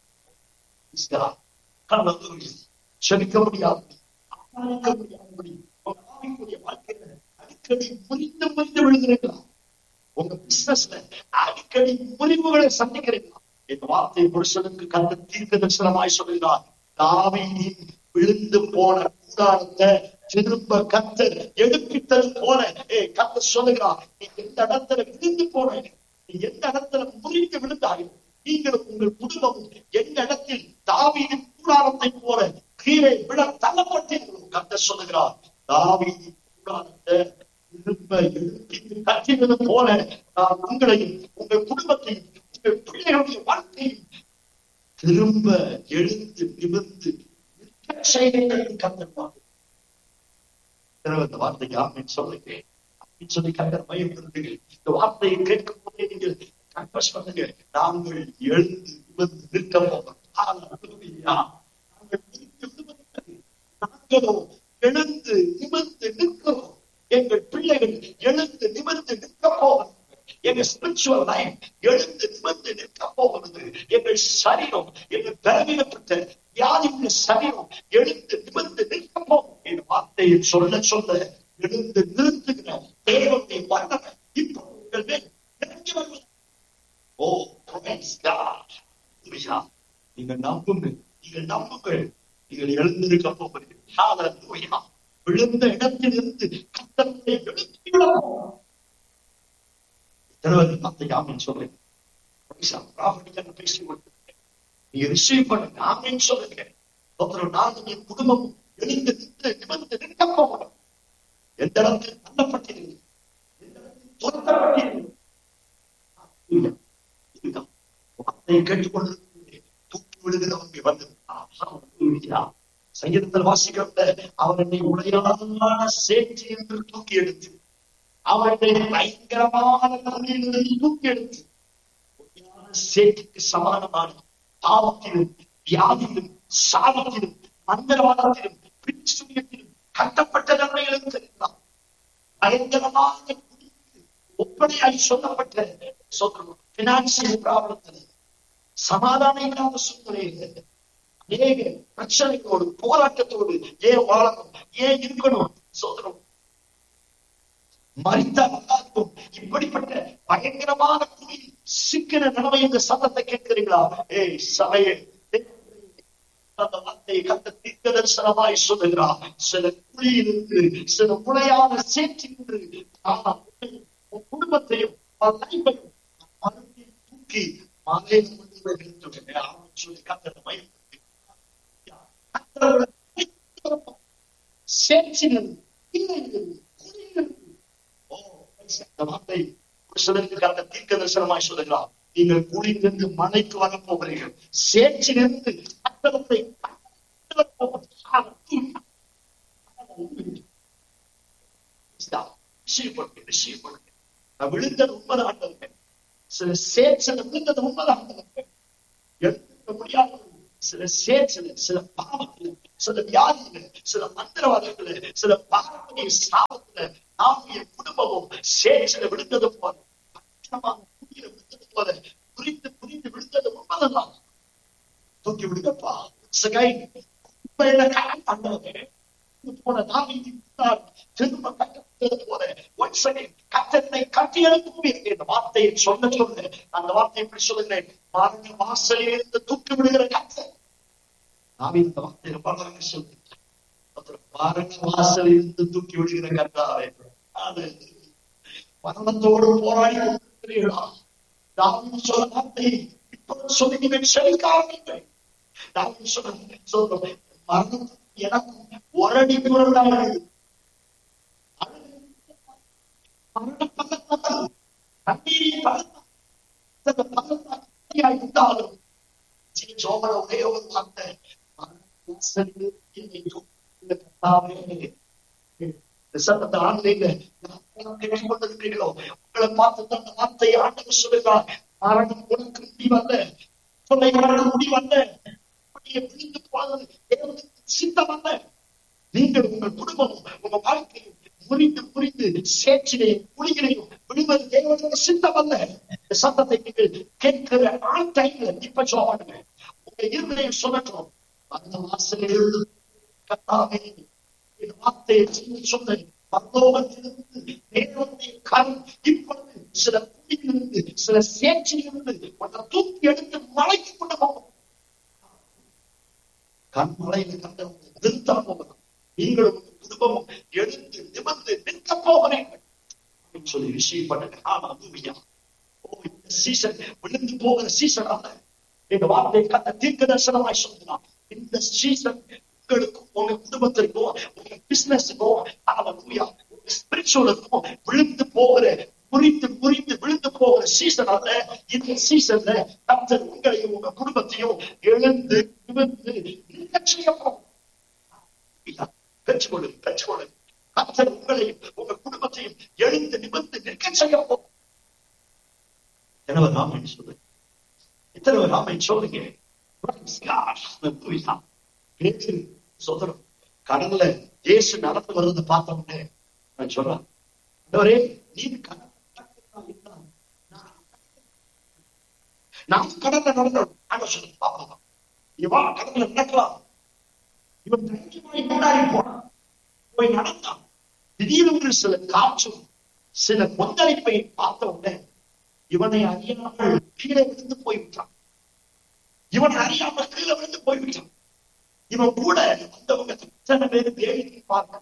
செபிக்க முடியாது ஆராய்க்க முடியாதபடி உங்க ஆவிக்குரிய வாழ்க்கையில அடிக்கடி முறிந்து முறிந்து விழுகிறீங்களா உங்க பிசினஸ்ல அடிக்கடி முறிவுகளை சந்திக்கிறீங்களா இந்த வார்த்தை புருஷனுக்கு கண்ட தீர்க்க தரிசனமாய் சொல்கிறார் தாவீதின் விழுந்து போன கூடாரத்தை திரும்ப கத்தர் எடுப்பித்தது போல ஏ கத்தர் சொல்லுகிறார் நீ எந்த இடத்துல விழுந்து போன நீ எந்த இடத்துல முறிந்து விழுந்தாயோ நீங்கள் உங்கள் குடும்பமும் எந்த இடத்தில் தாவீதின் கூடாரத்தை போல கீழே விட தள்ளப்பட்டீர்களோ கத்தர் சொல்லுகிறார் தாவீதின் கூடாரத்தை திரும்ப எழுப்பி கட்டினது போல நான் உங்களையும் உங்கள் குடும்பத்தையும் உங்கள் பிள்ளைகளுடைய வாழ்க்கையும் திரும்ப எழுந்து நிமிர்ந்து நிற்க செய்கிறேன் கத்தர் இந்த வார்த்தைக்கு ஆமின் சொல்லுகிறேன் அப்படின்னு சொல்லி கத்தர் பயப்படுறீர்கள் இந்த வார்த்தையை கேட்கும் போதே நீங்கள் கன்ஃபஸ் பண்ணுங்க நாங்கள் எழுந்து நிமிர்ந்து நிற்க போகிறோம் ஹalleluya. நாங்கள் நிற்க நிமிர்ந்து நாங்களோ எழுந்து நிமிர்ந்து நிற்கிறோம் எங்கள் பிள்ளைகள் எழுந்து நிமிர்ந்து நிற்க போகிறது எங்க ஸ்பிரிச்சுவல் லைஃப் எழுந்து நிமிர்ந்து நிற்க போகிறது எங்கள் சரீரம் எங்கள் பலவீனப்பட்ட வியாதியுள்ள சரீரம் எழுந்து நிமிர்ந்து நிற்க போகும் என் வார்த்தையை சொல்ல சொல்ல எழுந்து நிறுத்துகிற தேவனுடைய வல்லமை இப்போ உங்கள் மேல் இறங்கி வருவது ஓ praise God. Hallelujah. நீங்கள் நம்புங்கள் நீங்கள் நம்புங்கள் நீங்கள் எழுந்திருக்க போகிறீர்கள் Hallelujah. விழுந்த இடத்திலிருந்து கத்தத்தை எழுப்பிவிடவும் திருவதி மத்தை ஆமின் சொல்லுங்க ப்ராஃபிட்டிக்காக பேசி கொடுத்துருக்கேன் நீங்க ரிசீவ் பண்ணுங்க ஆமின் சொல்லுங்க ஒருத்தர் நானும் என் குடும்பமும் எழுந்து நின்று நிமிர்ந்து நிற்க போகணும் எந்த இடத்தில் தள்ளப்பட்டீர்கள் எந்த இடத்தில் துரத்தப்பட்டீர்கள் Hallelujah. இதுதான் வார்த்தையை கேட்டுக்கொண்டிருக்கிறேன் தூக்கி விடுகிறவங்க வந்து Hallelujah. சங்கீதத்தில் வாசிக்கிறத அவர் என்னை உடையான சேற்றி என்று தூக்கி எடுத்து அவர் என்னை பயங்கரமான தண்ணீரிலிருந்து தூக்கி எடுத்து உடையான சேற்றுக்கு சமானமான பாவத்திலும் வியாதியிலும் சாபத்திலும் மந்திரவாதத்திலும் பிரிச்சுயத்திலும் கட்டப்பட்ட நன்மைகளும் தெரிந்தார் பயங்கரமான குடிக்கு ஒப்பனையாய் சொல்லப்பட்ட சொல்றோம் பினான்சியல் ப்ராப்ளத்தில் சமாதானம் இல்லாத சூழ்நிலையில் அநேக பிரச்சனைகளோடு போராட்டத்தோடு ஏன் வாழணும் ஏன் இருக்கணும் சொல்றோம் மறித்த எல்லாருக்கும் இப்படிப்பட்ட பயங்கரமான குழி சிக்கின நிலைமை இந்த சத்தத்தை கேட்கிறீங்களா ஏய் சபையே அந்த வார்த்தையை கத்த தீர்க்க தரிசனமாய் சொல்லுகிறார் சில குழியிலிருந்து சில முளையான சேற்றிலிருந்து ஆஹ், உன் குடும்பத்தையும் உன் லைஃபையும் மறுபடி தூக்கி மலையில கொண்டு போய் நிறுத்துவேன் அப்படின்னு சொல்லி கத்தனை மயம் சேற்றிலிருந்து இல்லையிலிருந்து குழியிலிருந்து ஓ இந்த வார்த்தை ஒரு சிலருக்கு கத்த தீர்க்க தரிசனமாய் சொல்லுகிறார் நீங்கள் குழியிலிருந்து மலைக்கு வர போகிறீர்கள் சேற்றிலிருந்து கட்டளத்தை விழுந்தது உண்மைதான் ஆண்டவர்கள் சில சேற்றில் விழுந்தது உண்மைதான் ஆண்டவர்கள் எடுத்துக்க முடியாத சில சேற்றில் சில பாவத்தில் சில வியாதியில சில மந்திரவாதத்துல சில பாரம்பரிய சாபத்துல நாம் என் குடும்பமும் சேற்றில விழுந்தது போல பட்டணமாக புதிய விழுந்தது போல புரிந்து புரிந்து விழுந்தது உண்மைதான் தூக்கி விடுங்கப்பா சகை என்ன கடன் பண்ணது போன தாவீது முன்னால் திரும்ப கட்டப்பட்டது போல ஒன் செகண்ட் கத்தனை கட்டி எழுப்புவீர் என்ற வார்த்தையை சொல்ல சொல்ல அந்த வார்த்தையை எப்படி சொல்லுகிறேன் மரண வாசலில் இருந்து தூக்கி விடுகிற கத்தன் தாவீது இந்த வார்த்தையை ரொம்ப அழகாக சொல்லுகிறார் மரண வாசலில் இருந்து தூக்கி விடுகிற கத்தாவே அது மரணத்தோடு போராடி கொண்டிருக்கிறீர்களா தாவீது சொன்ன வார்த்தை இப்பொழுது சொல்லி நீங்கள் செவிக்காரீர்கள் தாவீது சொன்ன சொல்றேன் மரணம் எனக்கு ஒரடி புரண்டாக கண்ணீரின் இருந்தாலும் சோமன ஒரே ஒரு வார்த்தை சத்தத்தை ஆன்லைன்ல கேட்டுக்கொண்டிருக்கிறீர்களோ உங்களை பார்த்து அந்த வார்த்தையை ஆண்டவர் சொல்லுகிறார் மரணம் உனக்கு முடிவல்ல சொல்லை உனக்கு முடிவல்ல அப்படியே விழுந்து போனது தேவனுக்கு சித்தம் அல்ல நீங்கள் உங்கள் குடும்பமும் உங்க வாழ்க்கையும் முறிந்து முறிந்து சேற்றினையும் குழிகளையும் விடுவது தேவனுக்கு சித்தம் அல்ல இந்த சத்தத்தை நீங்கள் கேட்கிற ஆண் டைம்ல இப்ப சொல்லுங்க உங்க இருதயம் சொல்லட்டும் அந்த வாசலில் இருந்து கத்தாவே இந்த வார்த்தையை சொல்லி சொன்னேன் பரலோகத்திலிருந்து தேவனுடைய கரம் இப்பொழுது சில குழியிலிருந்து சில சேற்றிலிருந்து உன்னை தூக்கி எடுத்து மலைக்கு கொண்டு போகும் கண்மலையில கண்டவங்க நிறுத்த போகலாம் நீங்களும் உங்க குடும்பமும் எழுந்து நிமிர்ந்து நிற்க போகிறீர்கள் அப்படின்னு சொல்லி ரிசீவ் பண்ணுங்க ஆனா அதுவியா ஓ இந்த சீசன் விழுந்து போகிற சீசன் அல்ல இந்த வார்த்தை கத்த தீர்க்க தரிசனமாய் சொல்லுகிறான் இந்த சீசன் உங்களுக்கும் உங்க குடும்பத்திற்கும் உங்க பிசினஸுக்கும் அவனுயா உங்க ஸ்பிரிச்சுவலுக்கும் விழுந்து போகிற புரிந்து புரிந்து விழுந்து போகிற சீசன் அல்ல இந்த சீசன்ல கத்தர் உங்களையும் உங்க குடும்பத்தையும் எழுந்து நிமிர்ந்து நிற்க செய்ய போகும் பெற்றுக்கொள்ளு பெற்றுக்கொள்ளு கத்தர் உங்களையும் உங்க குடும்பத்தையும் எழுந்து நிமிர்ந்து நிற்க செய்ய போகும் எனவே ராமன் சொல்லு இத்தனை ராமன் சொல்லுங்க சோதரம் கடல்ல இயேசு நடந்து வருவது பார்த்த உடனே நான் சொல்றேன் ஆண்டவரே நீர் கடல் நான் கடல்ல நடந்தோம் ஆண்டவர் சொல்லு பாப்பா இவன் கடல்ல நடக்கலாம் இவன் தைரியமாய் முன்னாடி போனான் போய் நடந்தான் திடீரென்று சில காற்றும் சில கொந்தளிப்பை பார்த்த உடனே இவனை அறியாமல் கீழே விழுந்து போய்விட்டான் இவன் அறியாமல் கீழே விழுந்து போய்விட்டான் இவன் கூட வந்தவங்க அத்தனை பேர் வேடிக்கை பார்க்கலாம்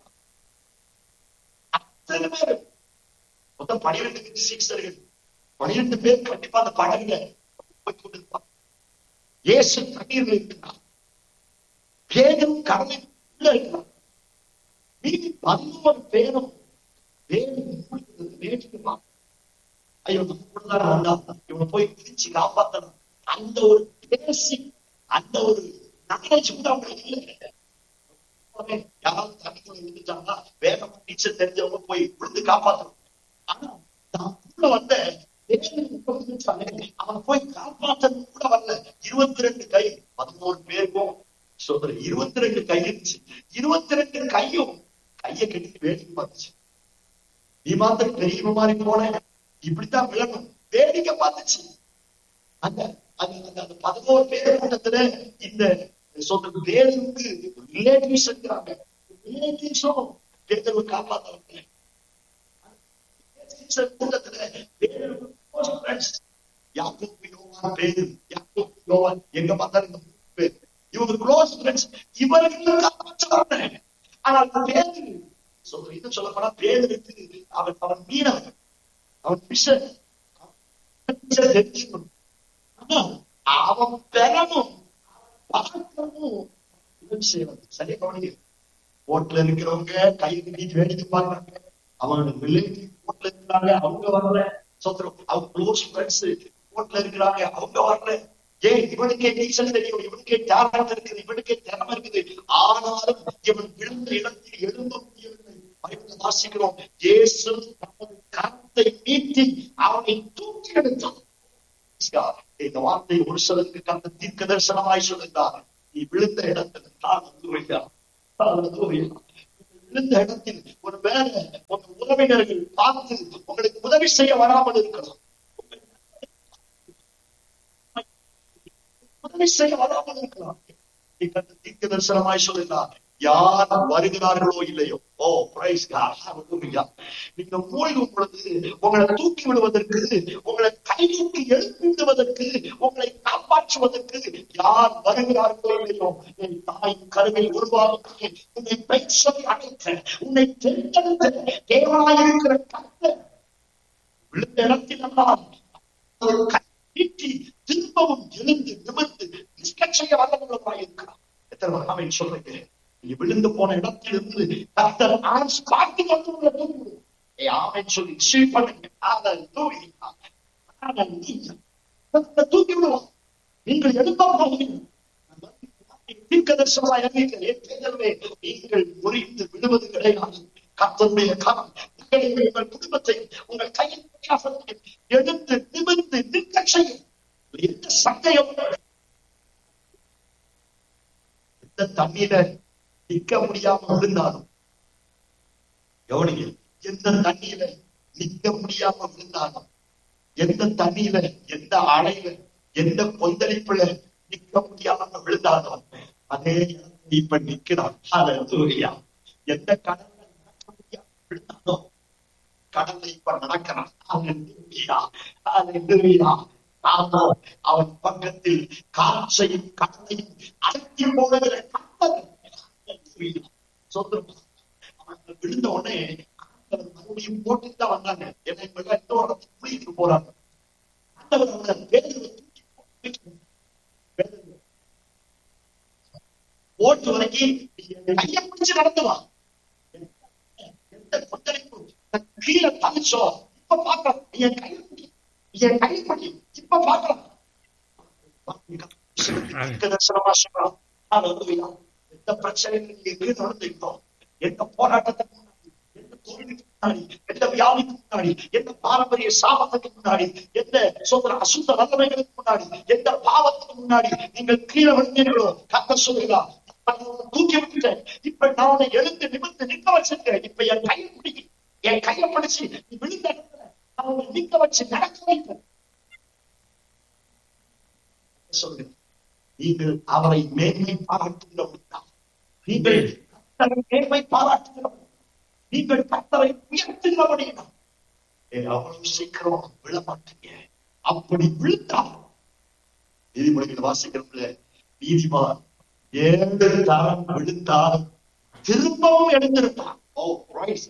அத்தனை பேர் மொத்தம் பனிரெண்டு சீக்ஸர்கள் பனிரெண்டு பேர் கண்டிப்பா அந்த படகுல போய் கொண்டிருப்பான் இயேசு தண்ணீர்ல இருக்கிறான் பேரும் கடலில் உள்ள இருக்கிறான் மீதி பதினோரு பேரும் வேறு வேடிக்கை பார்க்க ஐயோ நம்ம வந்தான் இவனை போய் பிரிச்சு காப்பாத்தணும் அந்த ஒரு பேசி அந்த ஒரு நாலேஜ் கூட அவங்களுக்கு இல்லை யாராவது தண்ணிக்குள்ள விழுந்துட்டாங்கன்னா வேகம் நீச்சல் தெரிஞ்சவங்க போய் விழுந்து காப்பாத்தணும் ஆனா நான் உள்ள வந்த அவன் போய் காப்பாத்தது கூட வரல இருபத்தி ரெண்டு கை பதினோரு பேருக்கும் சொல்ற இருபத்தி ரெண்டு கை இருந்துச்சு இருபத்தி ரெண்டு கையும் கைய கட்டி வேடிக்கை பார்த்துச்சு நீ மாத்திரம் பெரிய மாதிரி போன இப்படித்தான் விளங்கும் வேடிக்கை பார்த்துச்சு அந்த அந்த அந்த பதினோரு பேர் கூட்டத்துல இந்த சொல்ற பேருக்கு ரிலேட்டிவ்ஸ் இருக்கிறாங்க ரிலேட்டிவ்ஸும் பேதர்வை காப்பாத்தாங்க கூட்டத்துல பேரு யோவான் எங்க பார்த்தாலும் இந்த பேர் இவங்க க்ளோஸ் ஃப்ரெண்ட்ஸ் இவர்களுக்கு காப்பாற்ற ஆனால் பேரு சொல்ற இது சொல்லப்போனா பேருக்கு அவன் அவன் மீனவன் அவன் பிஷர் தெரிஞ்சுக்கணும் ஆனா அவன் பெறணும் பார்க்கணும் செய்யறது சரியா கவனிங்க ஓட்டுல இருக்கிறவங்க கை கட்டிட்டு வேடிக்கை பார்க்கறாங்க அவன் ரிலேட்டிவ் ஓட்டுல இருக்கிறாங்க அவங்க வரல சொத்துரும் அவங்க க்ளோஸ் ஃப்ரெண்ட்ஸ் ஓட்டுல இருக்கிறாங்க அவங்க வரல ஏன் இவனுக்கே டீசல் தெரியும் இவனுக்கே டேலண்ட் இருக்குது இவனுக்கே திறமை இருக்குது ஆனாலும் இவன் விழுந்த இடத்தில் எழும்ப முடியவில்லை பைபிள் வாசிக்கிறோம் இயேசு தமது கரத்தை நீட்டி அவனை தூக்கி எடுத்தான் இந்த வார்த்தை ஒரு சிலருக்கு கந்த தீர்க்க தரிசனமாய் சொல்லுகிறார் நீ விழுந்த இடத்துல ஹalleluya ஹalleluya விழுந்த இடத்தில் ஒரு வேலை உங்க உறவினர்கள் பார்த்து உங்களுக்கு உதவி செய்ய வராமல் இருக்கலாம் உதவி செய்ய வராமல் இருக்கலாம் நீங்கள் தீர்க்க தரிசனமாய் சொல்லுகிறார் யார் வருகிறார்களோ இல்லையோ ஓ பிரைஸ் நீங்க மூழ்கும் பொழுது உங்களை தூக்கி விடுவதற்கு உங்களை கை தூக்கி எழுப்பி விடுவதற்கு உங்களை காப்பாற்றுவதற்கு யார் வருகிறார்களோ இல்லையோ என் தாய் கருவை உருவாக்கி உன்னை பெயர் அழைத்த உன்னை தேர்ந்தெடுத்த தேவனாயிருக்கிற கர்த்தர் விழுந்த இடத்தில் எல்லாம் ஒரு கை நீட்டி திரும்பவும் எழுந்து நிமிர்ந்து நிற்கச் செய்ய வல்லவர்களாய் இருக்கிறார் எத்தனை ஆமென் சொல்றீங்க நீ விழுந்து போன இடத்திலிருந்து கர்த்தர் ஆன்ஸ் பார்த்து கொண்டு உங்களை தூக்கி விடுவார். ஏய், ஆமென் சொல்லி ரிசீவ் பண்ணுங்க ஹalleluya ஹalleluya கர்த்தர் தூக்கி விடுவார் நீங்கள் எழும்ப போகிறீர்கள் தீர்க்கதரிசனமாய் அறிவிக்கிறேன் தேர்தலே நீங்கள் முறிந்து விடுவது கிடையாது கர்த்தருடைய கரம் உங்களை, உங்கள் குடும்பத்தை உங்கள் கையில் பிரயாசத்தை எடுத்து நிமிர்ந்து நிற்க செய்யும் எந்த சண்டையும் எந்த தண்ணீர நிக்க முடியாம விழுந்தாலும் கவனிங்க எந்த தண்ணீர நிக்க முடியாம விழுந்தாலும் எந்த தண்ணியில எந்த அலையில எந்த கொந்தளிப்புல நிக்க முடியாம விழுந்தாலும் அதே இடத்துல இப்ப நிக்கிறான் ஹalleluya எந்த கடல்ல நடக்க முடியாம விழுந்தாலும் கடல்ல இப்ப நடக்கிறான் ஹalleluya ஹalleluya ஆமா அவன் பக்கத்தில் காற்றையும் கடலையும் அடக்கி போடுகிற கர்த்தர். ஹalleluya. சொல்லுங்க அவன் விழுந்த உடனே ஆண்டவர் மறுபடியும் போட்டுட்டு தான் வந்தாங்க என்னை விட இன்னொரு குளிக்கு போறாங்க ஆண்டவர் அவனை பேதுருவை தூக்கி போட்டு பேதுருவை ஓட்டு வரைக்கும் நீ என் கையை பிடிச்சு நடந்து வா எந்த கொந்தளிப்பு கீழே தவிச்சோ இப்ப பாக்கலாம் என் கை பிடி என் கை பிடி இப்ப பாக்கலாம் தரிசனமா சொல்றோம் ஹalleluya. எந்த பிரச்சனையும் நீங்க கீழே நடந்துட்டோம் எந்த போராட்டத்துக்கு முன்னாடி எந்த தோல்விக்கு முன்னாடி எந்த வியாதிக்கு முன்னாடி எந்த பாரம்பரிய சாபத்துக்கு முன்னாடி எந்த சொல்ற அசுத்த வல்லமைகளுக்கு முன்னாடி எந்த பாவத்துக்கு முன்னாடி நீங்கள் கீழே விழுந்தீர்களோ கத்த சொல்லுகிறார் நான் உன்னை தூக்கி விட்டுட்டேன் இப்ப நான் உன்னை எழுந்து நிமிர்ந்து நிக்க வச்சிருக்கேன் இப்ப என் கையை பிடிக்க என் கையை பிடிச்சு நீ விழுந்த இடத்துல நான் உன்னை நிக்க வச்சு நடக்க வைப்பேன் சொல்லுங்க நீங்கள் அவரை மேன்மை பாராட்டுகிறவர்கள் நீங்கள் கர்த்தரை மேன்மை பாராட்டுகிறவர்கள் நீங்கள் கர்த்தரை உயர்த்துகிறபடியா அவ்வளவு சீக்கிரம் விழ மாட்டீங்க அப்படி விழுந்தால் நீதிமொழிகள் வாசிக்கிறோம்ல நீதிமான் ஏழு தரம் விழுந்தாலும் திரும்பவும் எழுந்திருப்பான் ஓ பிரைஸ்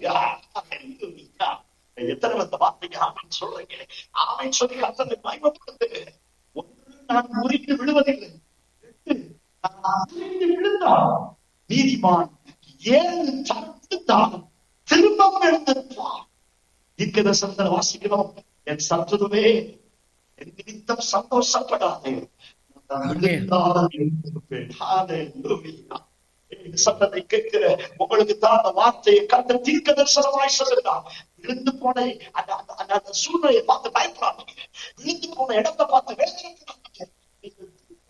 எத்தனை வந்த வார்த்தைக்கு ஆமன் சொல்றீங்க ஆமன் சொல்லி கத்தனை மயமப்படுத்து ஒன்று நான் முறிந்து விழுவதில்லை ரெண்டு, நான் முறிந்து விழுந்தால் நீதிமான் ஏழு தரம் விழுந்தாலும் திரும்பவும் எழுந்திருப்பான் இருக்கிற சந்தன வாசிக்கிறோம் என் சத்துருவே என் நிமித்தம் சந்தோஷப்படாதே நான் விழுந்தாலும் எழுந்திருப்பேன். Hallelujah. இந்த சத்தத்தை கேட்கிற உங்களுக்கு தான் அந்த வார்த்தையை கந்த தீர்க்க தரிசனமாய் சொல்லுகிறார் விழுந்து போன அந்த அந்த- அந்த அந்த சூழ்நிலையை பார்த்து பயப்படாதீங்க விழுந்து போன இடத்தை பார்த்து வேதனைப்படாதீங்க நீங்கள்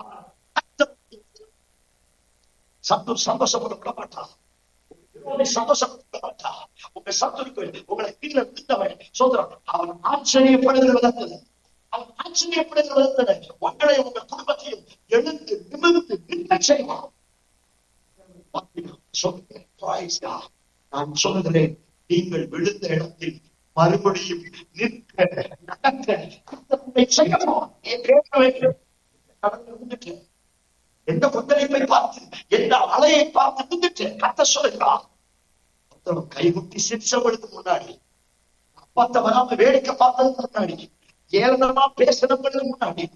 சந்தோஷ சந்தோஷப்பட மாட்டான் உங்களை சந்தோஷப்பட மாட்டான் உங்க சத்துருக்கு உங்களை கீழே விழுந்தவன் சோதரன் அவன் ஆச்சரியப்படுகிற விதத்தில் அவன் ஆச்சரியப்படுகிற விதத்தில் உங்களை உங்க குடும்பத்தையும் எழுந்து நிமிர்ந்து நிற்க செய்வான் சொல்லுங்க Praise God. நான் சொல்லுகிறேன் நீங்கள் விழுந்த இடத்தில் மறுபடியும் நிற்க நடக்க கர்த்தர் உங்களை செய்யணும் ஏன் கேட்க வேண்டும் கடந்து வந்துட்டு எந்த கொந்தளிப்பை பார்த்து எந்த அலையை பார்த்து நின்றுட்டு கத்த சொல்லுகிறார் ஒருத்தன் கைகுட்டி சிரிச்சவளுக்கு முன்னாடி அப்பாத்த வராம வேடிக்கை பார்த்ததுக்கு முன்னாடி ஏளனமா பேசினவங்களுக்கு முன்னாடி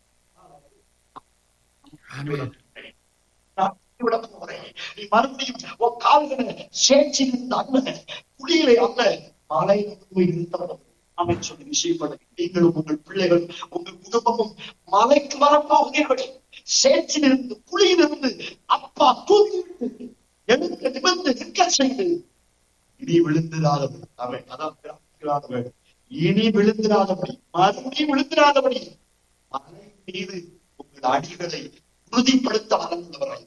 ஆமென். நான் விட போறேன் நீ மறுபடியும் உன் கால்களை சேர்ச்சி இருந்த அண்ணன் குடியிலே அல்ல மலையில போய் இருந்தவன் அவன் சொல்லி விஷயப்பட நீங்களும் உங்கள் பிள்ளைகள் உங்கள் குடும்பமும் மலைக்கு வரப்போகிறீர்கள் சேற்றில் இருந்து குழியிலிருந்து அப்பா தூக்கி விட்டு எழுந்து நிமிர்ந்து நிற்க செய்து இனி விழுந்திராதபடி அவன் அதான் பிரார்த்திக்கிறாதவன் இனி விழுந்திராதபடி மறுபடியும் விழுந்திராதபடி மலை மீது உங்கள் அடிகளை உறுதிப்படுத்த வளர்ந்தவராய்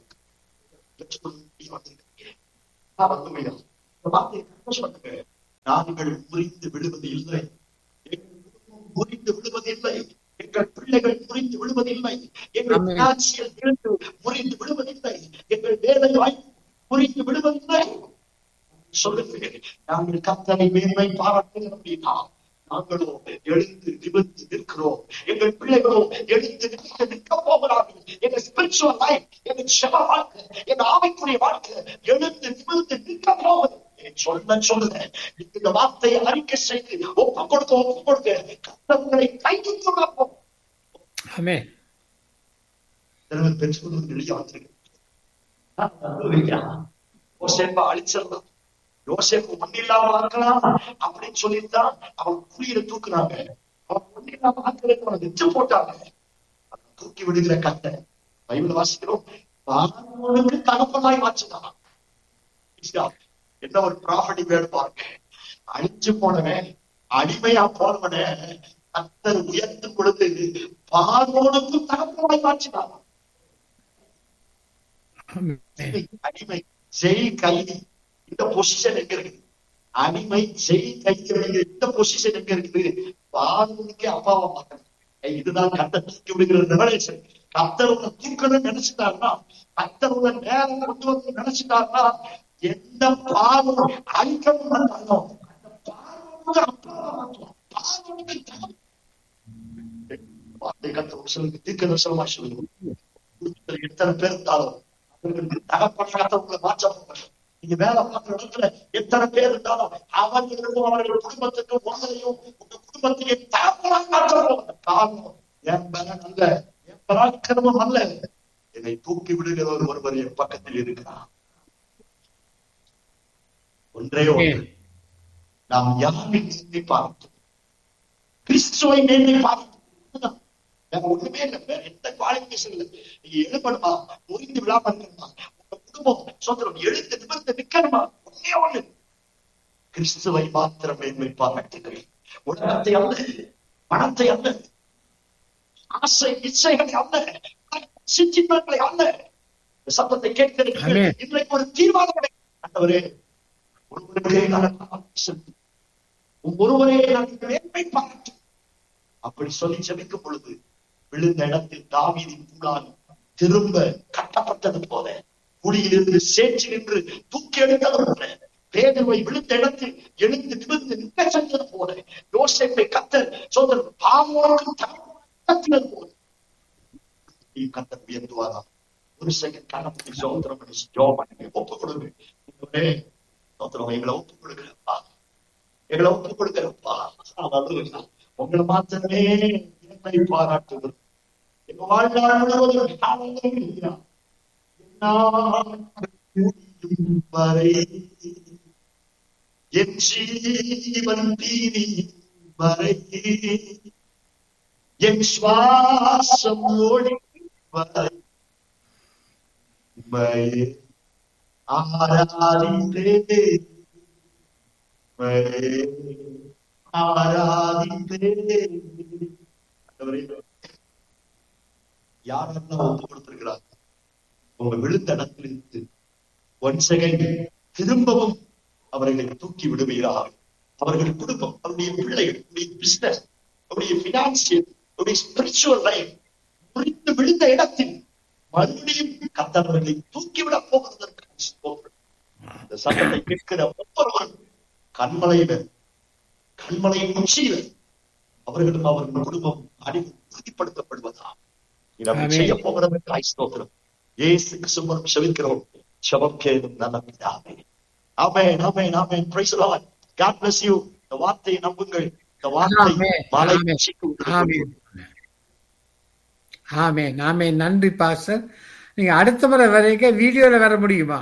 நாங்கள் முறிந்து விடுவது இல்லை எங்கள் குடும்பம் முறிந்து விடுவதில்லை எங்கள் பிள்ளைகள் முறிந்து விடுவதில்லை எங்கள் ஆமென். பினான்சியல் இருந்து முறிந்து விடுவதில்லை எங்கள் வேலை வாய்ப்பு முறிந்து விடுவதில்லை சொல்லுங்க நாங்கள் கத்தனை மேன்மை பாராட்டுகிறோம் அப்படின்னா நாங்களோ எழுந்து நிமிர்ந்து நிற்கிறோம் எங்கள் பிள்ளைகளோ எழுந்து நிமிர்ந்து நிற்க போகிறார்கள் எங்க ஸ்பிரிச்சுவல் லைஃப் எங்க செவ வாழ்க்கை எங்க ஆவிக்குரிய வாழ்க்கை எழுந்து நிமிர்ந்து நிற்க போகுது இதை சொல்ல சொல்ல இந்த வார்த்தையை அறிக்கை செய்து ஒப்பு கொடுக்க ஒப்பு கொடுக்க கத்தவங்களை கைது சொல்லப்போம் ஆமே திரும்ப பெற்றுக்கொண்டு வெளியே வந்திருக்கேன் யோசேப்பா அழிச்சிடலாம் யோசேப்பு மண்ணில்லாம ஆக்கலாம் அப்படின்னு சொல்லித்தான் அவன் குழியில தூக்குனாங்க அவன் மண்ணில்லாம ஆக்கிறதுக்கு அவனை வச்சு போட்டாங்க அவன் தூக்கி விடுகிற கட்டை பைபிள் வாசிக்கிறோம் பார்வோனுக்கு தகப்பனாய் மாற்றினான் என்ன ஒரு ப்ராஃபடி வேடு பாருங்க அழிஞ்சு போனவன் அடிமையா போனவன கத்தர் உயர்த்தும் பொழுது பார்வோனுக்கு தகப்பனாய் மாற்றினான் ஆமென். அடிமை ஜெய் கைதி இந்த பொசிஷன் எங்க இருக்குது அடிமை ஜெய் கைதி இந்த பொசிஷன் எங்க இருக்குது பாதுனுக்கே அப்பாவை பார்க்கணும் ஏய், இதுதான் கத்த தூக்கி விடுகிற ரெவலேஷன் கத்தர் உன்னை தூக்கணும்னு நினைச்சிட்டாருன்னா கத்தர் உன்னை நேரம் கொண்டு வந்து நினைச்சிட்டாருன்னா எந்த பாவம் அழிக்கணும் பண்ணாலும் அந்த பாவமுக்கு அப்பாவை மாற்றுவான் பாவமுக்கு தகப்பன். வார்த்தை கத்தர் சொல்லுங்க தீர்க்க தரிசனமா சொல்லுங்க குடும்பத்துல எத்தனை பேர் இருந்தாலும் அவர்களுக்கு தகப்பன் கத்தவங்களை மாற்ற போகிறார். நீங்க வேலை பார்க்கிற இடத்துல எத்தனை பேர் இருந்தாலும் அவர்களுக்கும் அவர்கள் குடும்பத்துக்கும் உங்களையும் உங்க குடும்பத்தையும் தகப்பனாக மாற்ற போகிறார். காரணம் என் பலன் அல்ல என் பராக்கிரமம் அல்ல என்னை தூக்கி விடுகிற ஒரு ஒருவர் என் பக்கத்தில் இருக்கிறார் ஒன்றே ஒன்று ஆமென். நாம் யாரை நிந்தி பார்த்தோம் கிறிஸ்துவை நிந்தி பார்த்தோம் வேற ஒண்ணுமே இல்லை வேற எந்த குவாலிபிகேஷன் இல்லை நீங்க எழுப்பணுமா முறிந்து விழாம இருக்கணுமா உங்க குடும்பம் சொந்தம் எழுந்து நிமிர்ந்து நிக்கணுமா ஒன்னே ஒண்ணு கிறிஸ்துவை மாத்திரம் மேன்மை பாராட்டுகிறேன் உலகத்தை அல்ல பணத்தை அல்ல ஆசை இச்சைகளை அல்ல சிற்றின்பங்களை அல்ல இந்த சத்தத்தை கேட்கிறீர்கள் ஆமென். இன்றைக்கு ஒரு தீர்மானம் கிடைக்கும். ஆண்டவரே ஒருவருக்கே நான் செலுத்து. உம் ஒருவரே நான் மேன்மை பாராட்டு அப்படி சொல்லி ஜெபிக்கும் பொழுது விழுந்த இடத்தில் தாவீதின் கூடால் திரும்ப கட்டப்பட்டது போல குடியிலிருந்து சேற்றி நின்று தூக்கி எடுத்தது போல பேதுவை விழுந்த இடத்தில் எழுந்து நிமிர்ந்து நிற்க சென்றது போல யோசேப்பை கத்தர் சொந்தர் பாவோருக்கு தகத்தினது போல நீ கத்தர் உயர்த்துவாரா ஒரு செகண்ட் கணக்கு சோதரம் பண்ணி ஜோம் பண்ணி ஒப்பு கொடுங்க ஆண்டவரே, ஸ்தோத்திரம் எங்களை ஒப்பு கொடுக்கிறப்பா எங்களை ஒப்பு கொடுக்கிறப்பா அல்லேலூயா. உங்களை மாத்திரமே என்னை பாராட்டுகிறது எங்க வாழ்நாள் முழுவதும் அல்லேலூயா. என்னால் முடியும் வரை என் ஜீவன் தீரி வரை என் சுவாசம் ஓடி வரை உம்மையே ஆராதித்தே உம்மையே ஆராதித்தே ஆண்டவரே, யாரெல்லாம் ஒப்பு கொடுத்திருக்கிறார் உங்க விழுந்த இடத்திலிருந்து ஒன் செகண்ட் திரும்பவும் அவர்களை தூக்கி விடுவீராக அவர்கள் குடும்பம் அவருடைய பிள்ளைகள் அவருடைய பிசினஸ் அவருடைய பினான்சியல் அவருடைய ஸ்பிரிச்சுவல் லைஃப் முறிந்து விழுந்த இடத்தில் மறுபடியும் கத்தவர்களை தூக்கிவிட போவதற்கு ஸ்தோத்திரம். இந்த சத்தத்தை கேட்கிற ஒவ்வொருவரும் கண்மலையில கண்மலையின் உச்சியில அவர்களும் அவர்கள் குடும்பம் அறிவு உறுதிப்படுத்தப்படுவதா இதை ஆமென். செய்ய போகிறதற்காய் ஸ்தோத்திரம் ஏசு கிறிஸ்துவரும் செவிக்கிறோம் செபம் கேளும் நல்ல பிதாவே ஆமென் ஆமென் ஆமென் praise lord God bless you இந்த வார்த்தையை நம்புங்கள் இந்த வார்த்தை ஆமென். மலை ஆமென். உச்சிக்கு உங்களுக்கு ஆமென் ஆமென் ஆமென் நன்றி பாஸ்டர் நீங்க அடுத்த முறை வரைக்கும் வீடியோல வர முடியுமா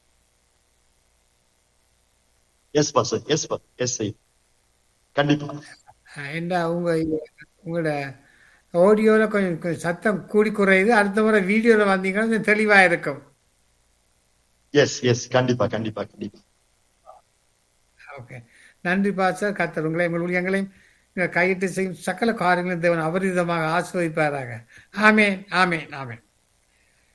yes boss yes boss yes கண்டிப்பா என்ன உங்க உங்களோட ஆடியோல கொஞ்சம் கொஞ்சம் சத்தம் கூடி குறையுது அடுத்த முறை வீடியோல வந்தீங்கன்னா கொஞ்சம் தெளிவா இருக்கும் எஸ் எஸ் கண்டிப்பா கண்டிப்பா கண்டிப்பா ஓகே நன்றி பாஸ்டர் கத்தர் உங்களை உங்கள் ஊழியங்களையும் நீங்கள் கையிட்டு செய்யும் சகல காரியங்களும் தேவன் அபரிதமாக ஆஸ்வதிப்பாராக ஆமேன் ஆமேன் ஆமேன்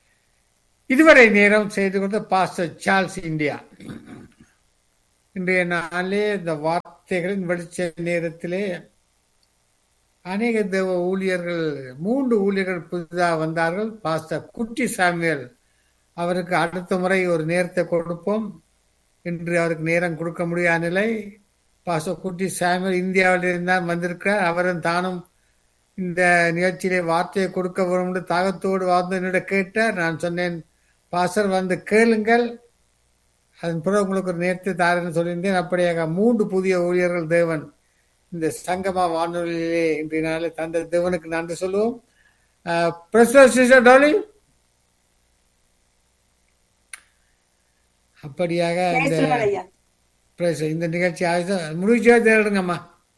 இதுவரை நேரம் செய்து கொண்ட பாஸ்டர் சார்ல்ஸ் இந்தியா இன்றைய நாளே இந்த வார்த்தைகளின் வெளிச்ச நேரத்திலே அநேக தேவ ஊழியர்கள் மூன்று ஊழியர்கள் புதிதாக வந்தார்கள் பாஸ்டர் குட்டி சாமியல் அவருக்கு அடுத்த முறை ஒரு நேரத்தை கொடுப்போம் இன்று அவருக்கு நேரம் கொடுக்க முடியாத நிலை பாஸ்டர் குட்டி சாமியல் இந்தியாவில் இருந்தால் வந்திருக்கிறார் அவரும் தானும் இந்த நிகழ்ச்சியிலே வார்த்தையை கொடுக்க வரும் என்று தாகத்தோடு வாழ்ந்து என்னிடம் கேட்டார் நான் சொன்னேன் பாஸ்டர் வந்து கேளுங்கள் அதன் பிறகு உங்களுக்கு ஒரு நேர்த்தி தாருன்னு சொல்லியிருந்தேன் அப்படியாக மூன்று புதிய ஊழியர்கள் தேவன் இந்த சங்கமா வானொலியிலே இன்றைய நாளே தந்த தேவனுக்கு நன்றி சொல்லுவோம் டோலி அப்படியாக இந்த praise the- இந்த நிகழ்ச்சி ஆயுதம் முடிச்சா தேடுங்கம்மா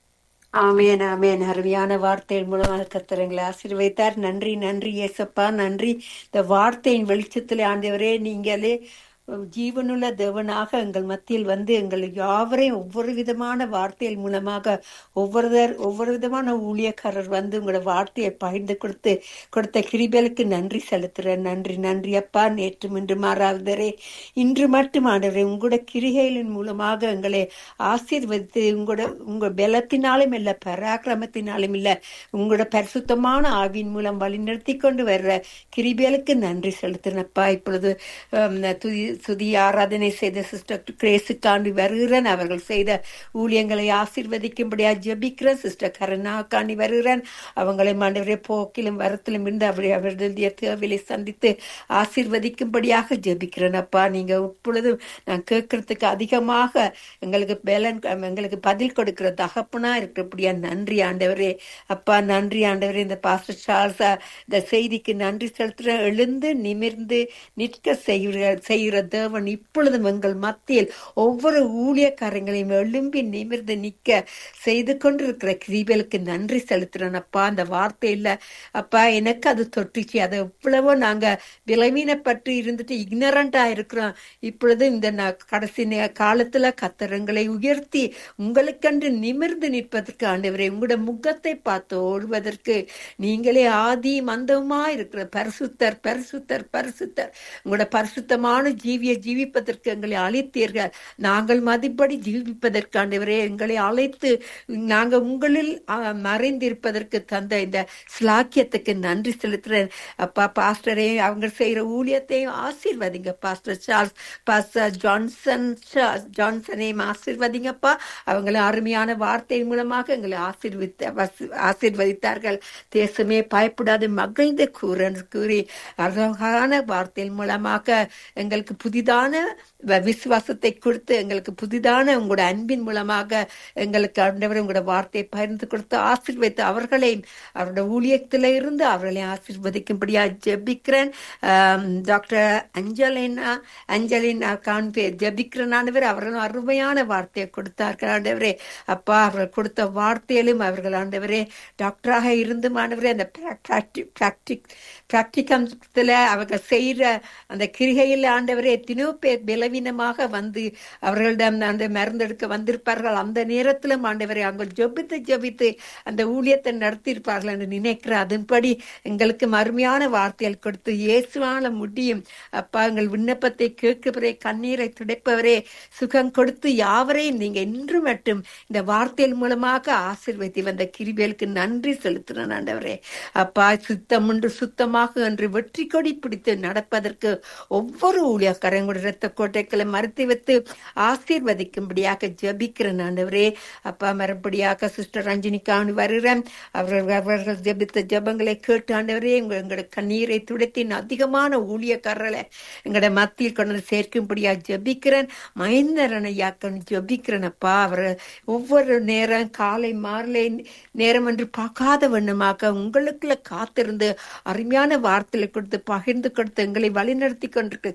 ஆமேன் ஆமேன் அருமையான வார்த்தையின் மூலமாக கர்த்தரங்களை ஆசீர்வதித்தார் நன்றி நன்றி ஏசப்பா நன்றி இந்த வார்த்தையின் வெளிச்சத்தில் ஆண்டவரே நீங்களே ஜீவனுள்ள தேவனாக எங்கள் மத்தியில் வந்து எங்கள் யாவரையும் ஒவ்வொரு விதமான வார்த்தையின் மூலமாக ஒவ்வொருவர் ஒவ்வொரு விதமான ஊழியக்காரர் வந்து உங்களோட வார்த்தையை பகிர்ந்து கொடுத்து கொடுத்த கிருபலுக்கு நன்றி செலுத்துறேன் நன்றி நன்றி அப்பா நேற்று இன்று மாறாவதரே இன்று மட்டும் ஆண்டவரே உங்களோட கிரிகைகளின் மூலமாக எங்களை ஆசீர்வதித்து உங்களோட உங்க பலத்தினாலும் இல்ல பராக்கிரமத்தினாலும் இல்ல உங்களோட பரிசுத்தமான ஆவியின் மூலம் வழிநடத்தி கொண்டு வர்ற கிரிபேலுக்கு நன்றி செலுத்தினப்பா இப்பொழுது ஹம், துதி துதி ஆராதனை செய்த சிஸ்டர் கிரேசுக்காண்டி வருகிறேன் அவர்கள் செய்த ஊழியங்களை ஆசீர்வதிக்கும்படியா ஜெபிக்கிறேன் சிஸ்டர் கருணா காண்டி வருகிறேன் அவங்களை மண்டவரே போக்கிலும் வரத்திலும் இருந்து அவரை அவர்களுடைய தேவையை சந்தித்து ஆசீர்வதிக்கும்படியாக ஜெபிக்கிறேன் அப்பா நீங்க இப்பொழுது நான் கேட்கறதுக்கு அதிகமாக எங்களுக்கு பேலன் எங்களுக்கு பதில் கொடுக்கிற தகப்பனா இருக்கிறபடியா நன்றி ஆண்டவரே அப்பா நன்றி ஆண்டவரே இந்த பாஸ்டர் சார்ஸா இந்த செய்திக்கு நன்றி செலுத்துற எழுந்து நிமிர்ந்து நிற்க செய்கிற செய்கிற தேவன் இப்பொழுதும் எங்கள் மத்தியில் ஒவ்வொரு ஊழியக்காரங்களையும் எழும்பி நிமிர்ந்து நிற்க செய்து கொண்டிருக்கிற கிரீபலுக்கு நன்றி செலுத்துறேன் அப்பா அந்த வார்த்தை இல்ல அப்பா எனக்கு அது தொட்டுச்சு அதை எவ்வளவோ நாங்க விளைவீனப்பட்டு இருந்துட்டு இக்னரண்டா இருக்கிறோம் இப்பொழுது இந்த ந- கடைசி நே- காலத்துல கத்தரங்களை உயர்த்தி உங்களுக்கென்று நிமிர்ந்து நிற்பதற்கு ஆண்டவரே உங்களோட முகத்தை பார்த்து ஓடுவதற்கு நீங்களே ஆதி மந்தமா இருக்கிற பரிசுத்தர் பரிசுத்தர் பரிசுத்தர் உங்களோட பரிசுத்தமான ஜீவிய ஜீவிப்பதற்கு எங்களை அழைத்தீர்கள் நாங்கள் மதிப்படி ஜீவிப்பதற்கு ஆண்டவரே எங்களை அழைத்து நாங்க உங்களில் ஆ, மறைந்திருப்பதற்கு தந்த இந்த ஸ்லாக்கியத்துக்கு நன்றி செலுத்துறேன் அப்பா பாஸ்டரே அவங்க செய்யற ஊழியத்தையும் ஆசீர்வதிங்க பாஸ்டர் சார்ல்ஸ் பாஸ்டர் ஜான்சன் சா- ஜான்சனையும் ஆசீர்வதிங்கப்பா அவங்களை அருமையான வார்த்தையின் மூலமாக எங்களை ஆசீர்வித்த வசி- ஆசீர்வதித்தார்கள் தேசமே பயப்படாது மகிழ்ந்து கூறன்னு கூறி அழகான வார்த்தையின் மூலமாக எங்களுக்கு புதிதான வ- விசுவாசத்தை கொடுத்து எங்களுக்கு புதிதான உங்களோட அன்பின் மூலமாக எங்களுக்கு ஆண்டவர் உங்களோட வார்த்தையை பகிர்ந்து கொடுத்து ஆசீர்வதித்து அவர்களையும் அவரோட ஊழியத்தில இருந்து அவர்களை ஆசீர்வதிக்கும்படியா ஜெபிக்கிறேன் ஆம், டாக்டர் அஞ்சலினா அஞ்சலினா காண்பே ஜெபிக்கிறேன் ஆண்டவர் அவர்களும் அருமையான வார்த்தையை கொடுத்தார்கள் ஆண்டவரே அப்பா அவர்கள் கொடுத்த வார்த்தையிலும் அவர்கள் ஆண்டவரே டாக்டராக இருந்து ஆண்டவரே அந்த பிராக்டிக் பிராக்டிகத்துல அவங்க செய்யற அந்த கிரிகையில் ஆண்டவரே எத்தனையோ பேர் பலவீனமாக வந்து அவர்களிடம் அந்த மருந்தெடுக்க வந்திருப்பார்கள் அந்த நேரத்திலும் ஆண்டவரே அவங்க ஜெபித்து ஜெபித்து அந்த ஊழியத்தை நடத்தியிருப்பார்கள் என்று நினைக்கிற அதன்படி எங்களுக்கு மறுமையான வார்த்தைகள் கொடுத்து இயேசுவால முடியும் அப்பா எங்கள் விண்ணப்பத்தை கேட்கிறவரே கண்ணீரை துடைப்பவரே சுகம் கொடுத்து யாவரையும் நீங்க இன்று மட்டும் இந்த வார்த்தையின் மூலமாக ஆசீர்வதி வந்த கிருபேலுக்கு நன்றி செலுத்தினேன் ஆண்டவரே அப்பா சுத்தம் ஒன்று சுத்தமாக என்று வெற்றி கொடி பிடித்து நடப்பதற்கு ஒவ்வொரு ஊழியக்காரங்களுடைய இரத்த கோட்டைகளை மறுத்து வைத்து ஆசீர்வதிக்கும்படியாக ஜெபிக்கிறேன் ஆண்டவரே அப்பா மறுபடியாக சிஸ்டர் ரஞ்சினிக்கான வருகிறேன் அவர்கள் அவர்கள் ஜெபித்த ஜெபங்களை கேட்டு ஆண்டவரே எங்க- எங்களோட கண்ணீரை துடைத்து இன்னும் அதிகமான ஊழியக்காரர்களை எங்களோட மத்தியில் கொண்டு வந்து சேர்க்கும்படியா ஜெபிக்கிறேன் மகேந்திரன் ஐயாக்கன் ஜெபிக்கிறேன் அப்பா அவர் ஒவ்வொரு நேரம் காலை மாலை நேரம் என்று பார்க்காத வண்ணமாக உங்களுக்குள்ள காத்திருந்து அருமையான வார்த்தைகளை கொடுத்து பகிர்ந்து கொடுத்து எங்களை வழிநடத்தி கொண்டிருக்க கிருபலுக்கு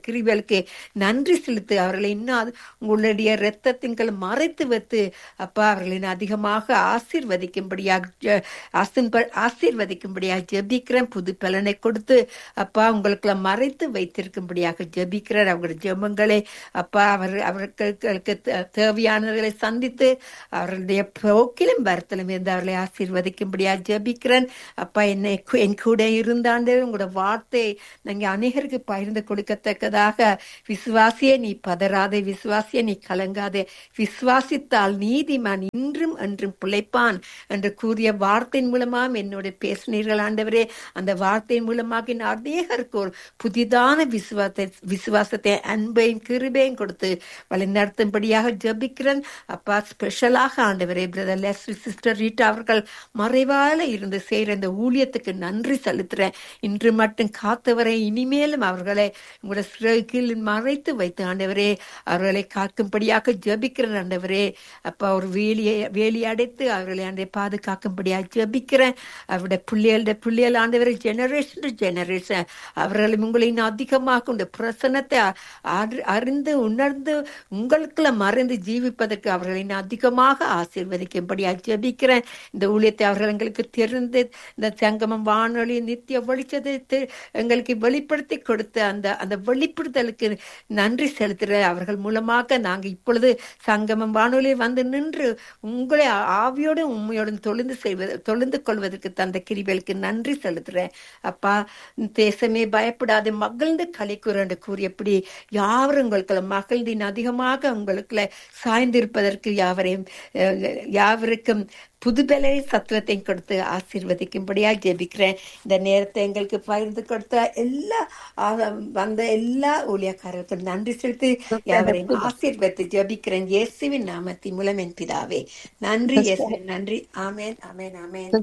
கொடுத்ததற்கு நன்றி செலுத்து அவர்களை இன்னும் அது- உங்களுடைய இரத்தத்தின் கீழ் மறைத்து வைத்து அப்பா அவர்களை இன்னும் அதிகமாக ஆசீர்வதிக்கும்படியாக ஜெ- ஆசீர்வ- ஆசீர்வதிக்கும்படியாக ஜெபிக்கிறேன் புது பலனை கொடுத்து அப்பா உங்களுக்கு மறைத்து வைத்திருக்கும்படியாக ஜெபிக்கிறார் அவங்களுடைய ஜெபங்களை அப்பா அவர் அவர்களுக்கு தே- தேவையானவர்களை சந்தித்து அவர்களுடைய போக்கிலும் வருத்தலும் இருந்து அவர்களை ஆசீர்வதிக்கும்படியாக ஜெபிக்கிறேன் அப்பா என்னை கு- என் கூட இருந்தாண்டு உங்களோட வார்த்தை நீங்க அநேகருக்கு பகிர்ந்து கொடுக்கத்தக்கதாக விசுவாசியே நீ பதறாதே விசுவாசியே நீ கலங்காதே விசுவாசித்தால் நீதிமான் இன்றும் என்றும் பிழைப்பான் என்று கூறிய வார்த்தையின் மூலமாக என்னோட பேசினீர்கள் ஆண்டவரே அந்த வார்த்தையின் மூலமாக நான் அநேகருக்கு ஒரு புதிதான விசுவாசத்தை விசுவாசத்தை அன்பையும் கிருபையும் கொடுத்து வழிநடத்தும்படியாக ஜெபிக்கிறேன் அப்பா ஸ்பெஷலாக ஆண்டவரே பிரதர் லெஸ்லி சிஸ்டர் ரீட்டா அவர்கள் மறைவால இருந்து செய்கிற இந்த ஊழியத்துக்கு நன்றி செலுத்துறேன் இன்று மட்டும் காத்தவரை இனிமேலும் அவர்களை உங்களோட சிறகில் மறைத்து வைத்து ஆண்டவரே அவர்களை காக்கும்படியாக ஜெபிக்கிறேன் ஆண்டவரே அப்பா ஒரு வேலியை வேலி அடைத்து அவர்களை ஆண்டை பாதுகாக்கும்படியாக ஜெபிக்கிறேன் அவருடைய பிள்ளைகளுடைய பிள்ளைகள் ஆண்டவரை ஜெனரேஷன் டு ஜெனரேஷன் அவர்களை உங்களை இன்னும் அதிகமாக உங்க பிரசனத்தை அ- அறி- அறிந்து உணர்ந்து உங்களுக்குள்ள மறைந்து ஜீவிப்பதற்கு அவர்களை இன்னும் அதிகமாக ஆசீர்வதிக்கும்படியாக ஜெபிக்கிறேன் இந்த ஊழியத்தை அவர்கள் எங்களுக்கு தெரிந்து இந்த சங்கமம் வானொலி நித்திய வெளிச்சத்தை தெ- எங்களுக்கு வெளிப்படுத்தி கொடுத்த அந்த அந்த வெளிப்படுத்தலுக்கு நன்றி செலுத்துகிற அவர்கள் மூலமாக நாங்க இப்பொழுது சங்கமம் வானொலியில் வந்து நின்று உங்களை ஆ- ஆவியோடும் உண்மையோடும் தொழுந்து செய்வது தொழுந்து கொள்வதற்கு தந்த கிரிகளுக்கு நன்றி செலுத்துறேன் அப்பா தேசமே பயப்படாது மகிழ்ந்து களிக்கூற என்று கூறியபடி யாவரும் உங்களுக்கு மகிழ்ந்தின் அதிகமாக உங்களுக்குள்ள சாய்ந்திருப்பதற்கு யாவரையும் அஹ், யாவருக்கும் புதுபலை சத்துவத்தையும் கொடுத்து ஆசீர்வதிக்கும்படியாக ஜெபிக்கிறேன் இந்த நேரத்தை எங்களுக்கு பகிர்ந்து கொடுத்த எல்லா ஆ- வந்த எல்லா ஊழியக்காரர்களுக்கும் நன்றி செலுத்தி யாவரையும் ஆசீர்வதித்து ஜெபிக்கிறேன் இயேசுவின் நாமத்தின் மூலம் என் பிதாவே நன்றி இயேசுவின் நன்றி ஆமென் ஆமென் ஆமென்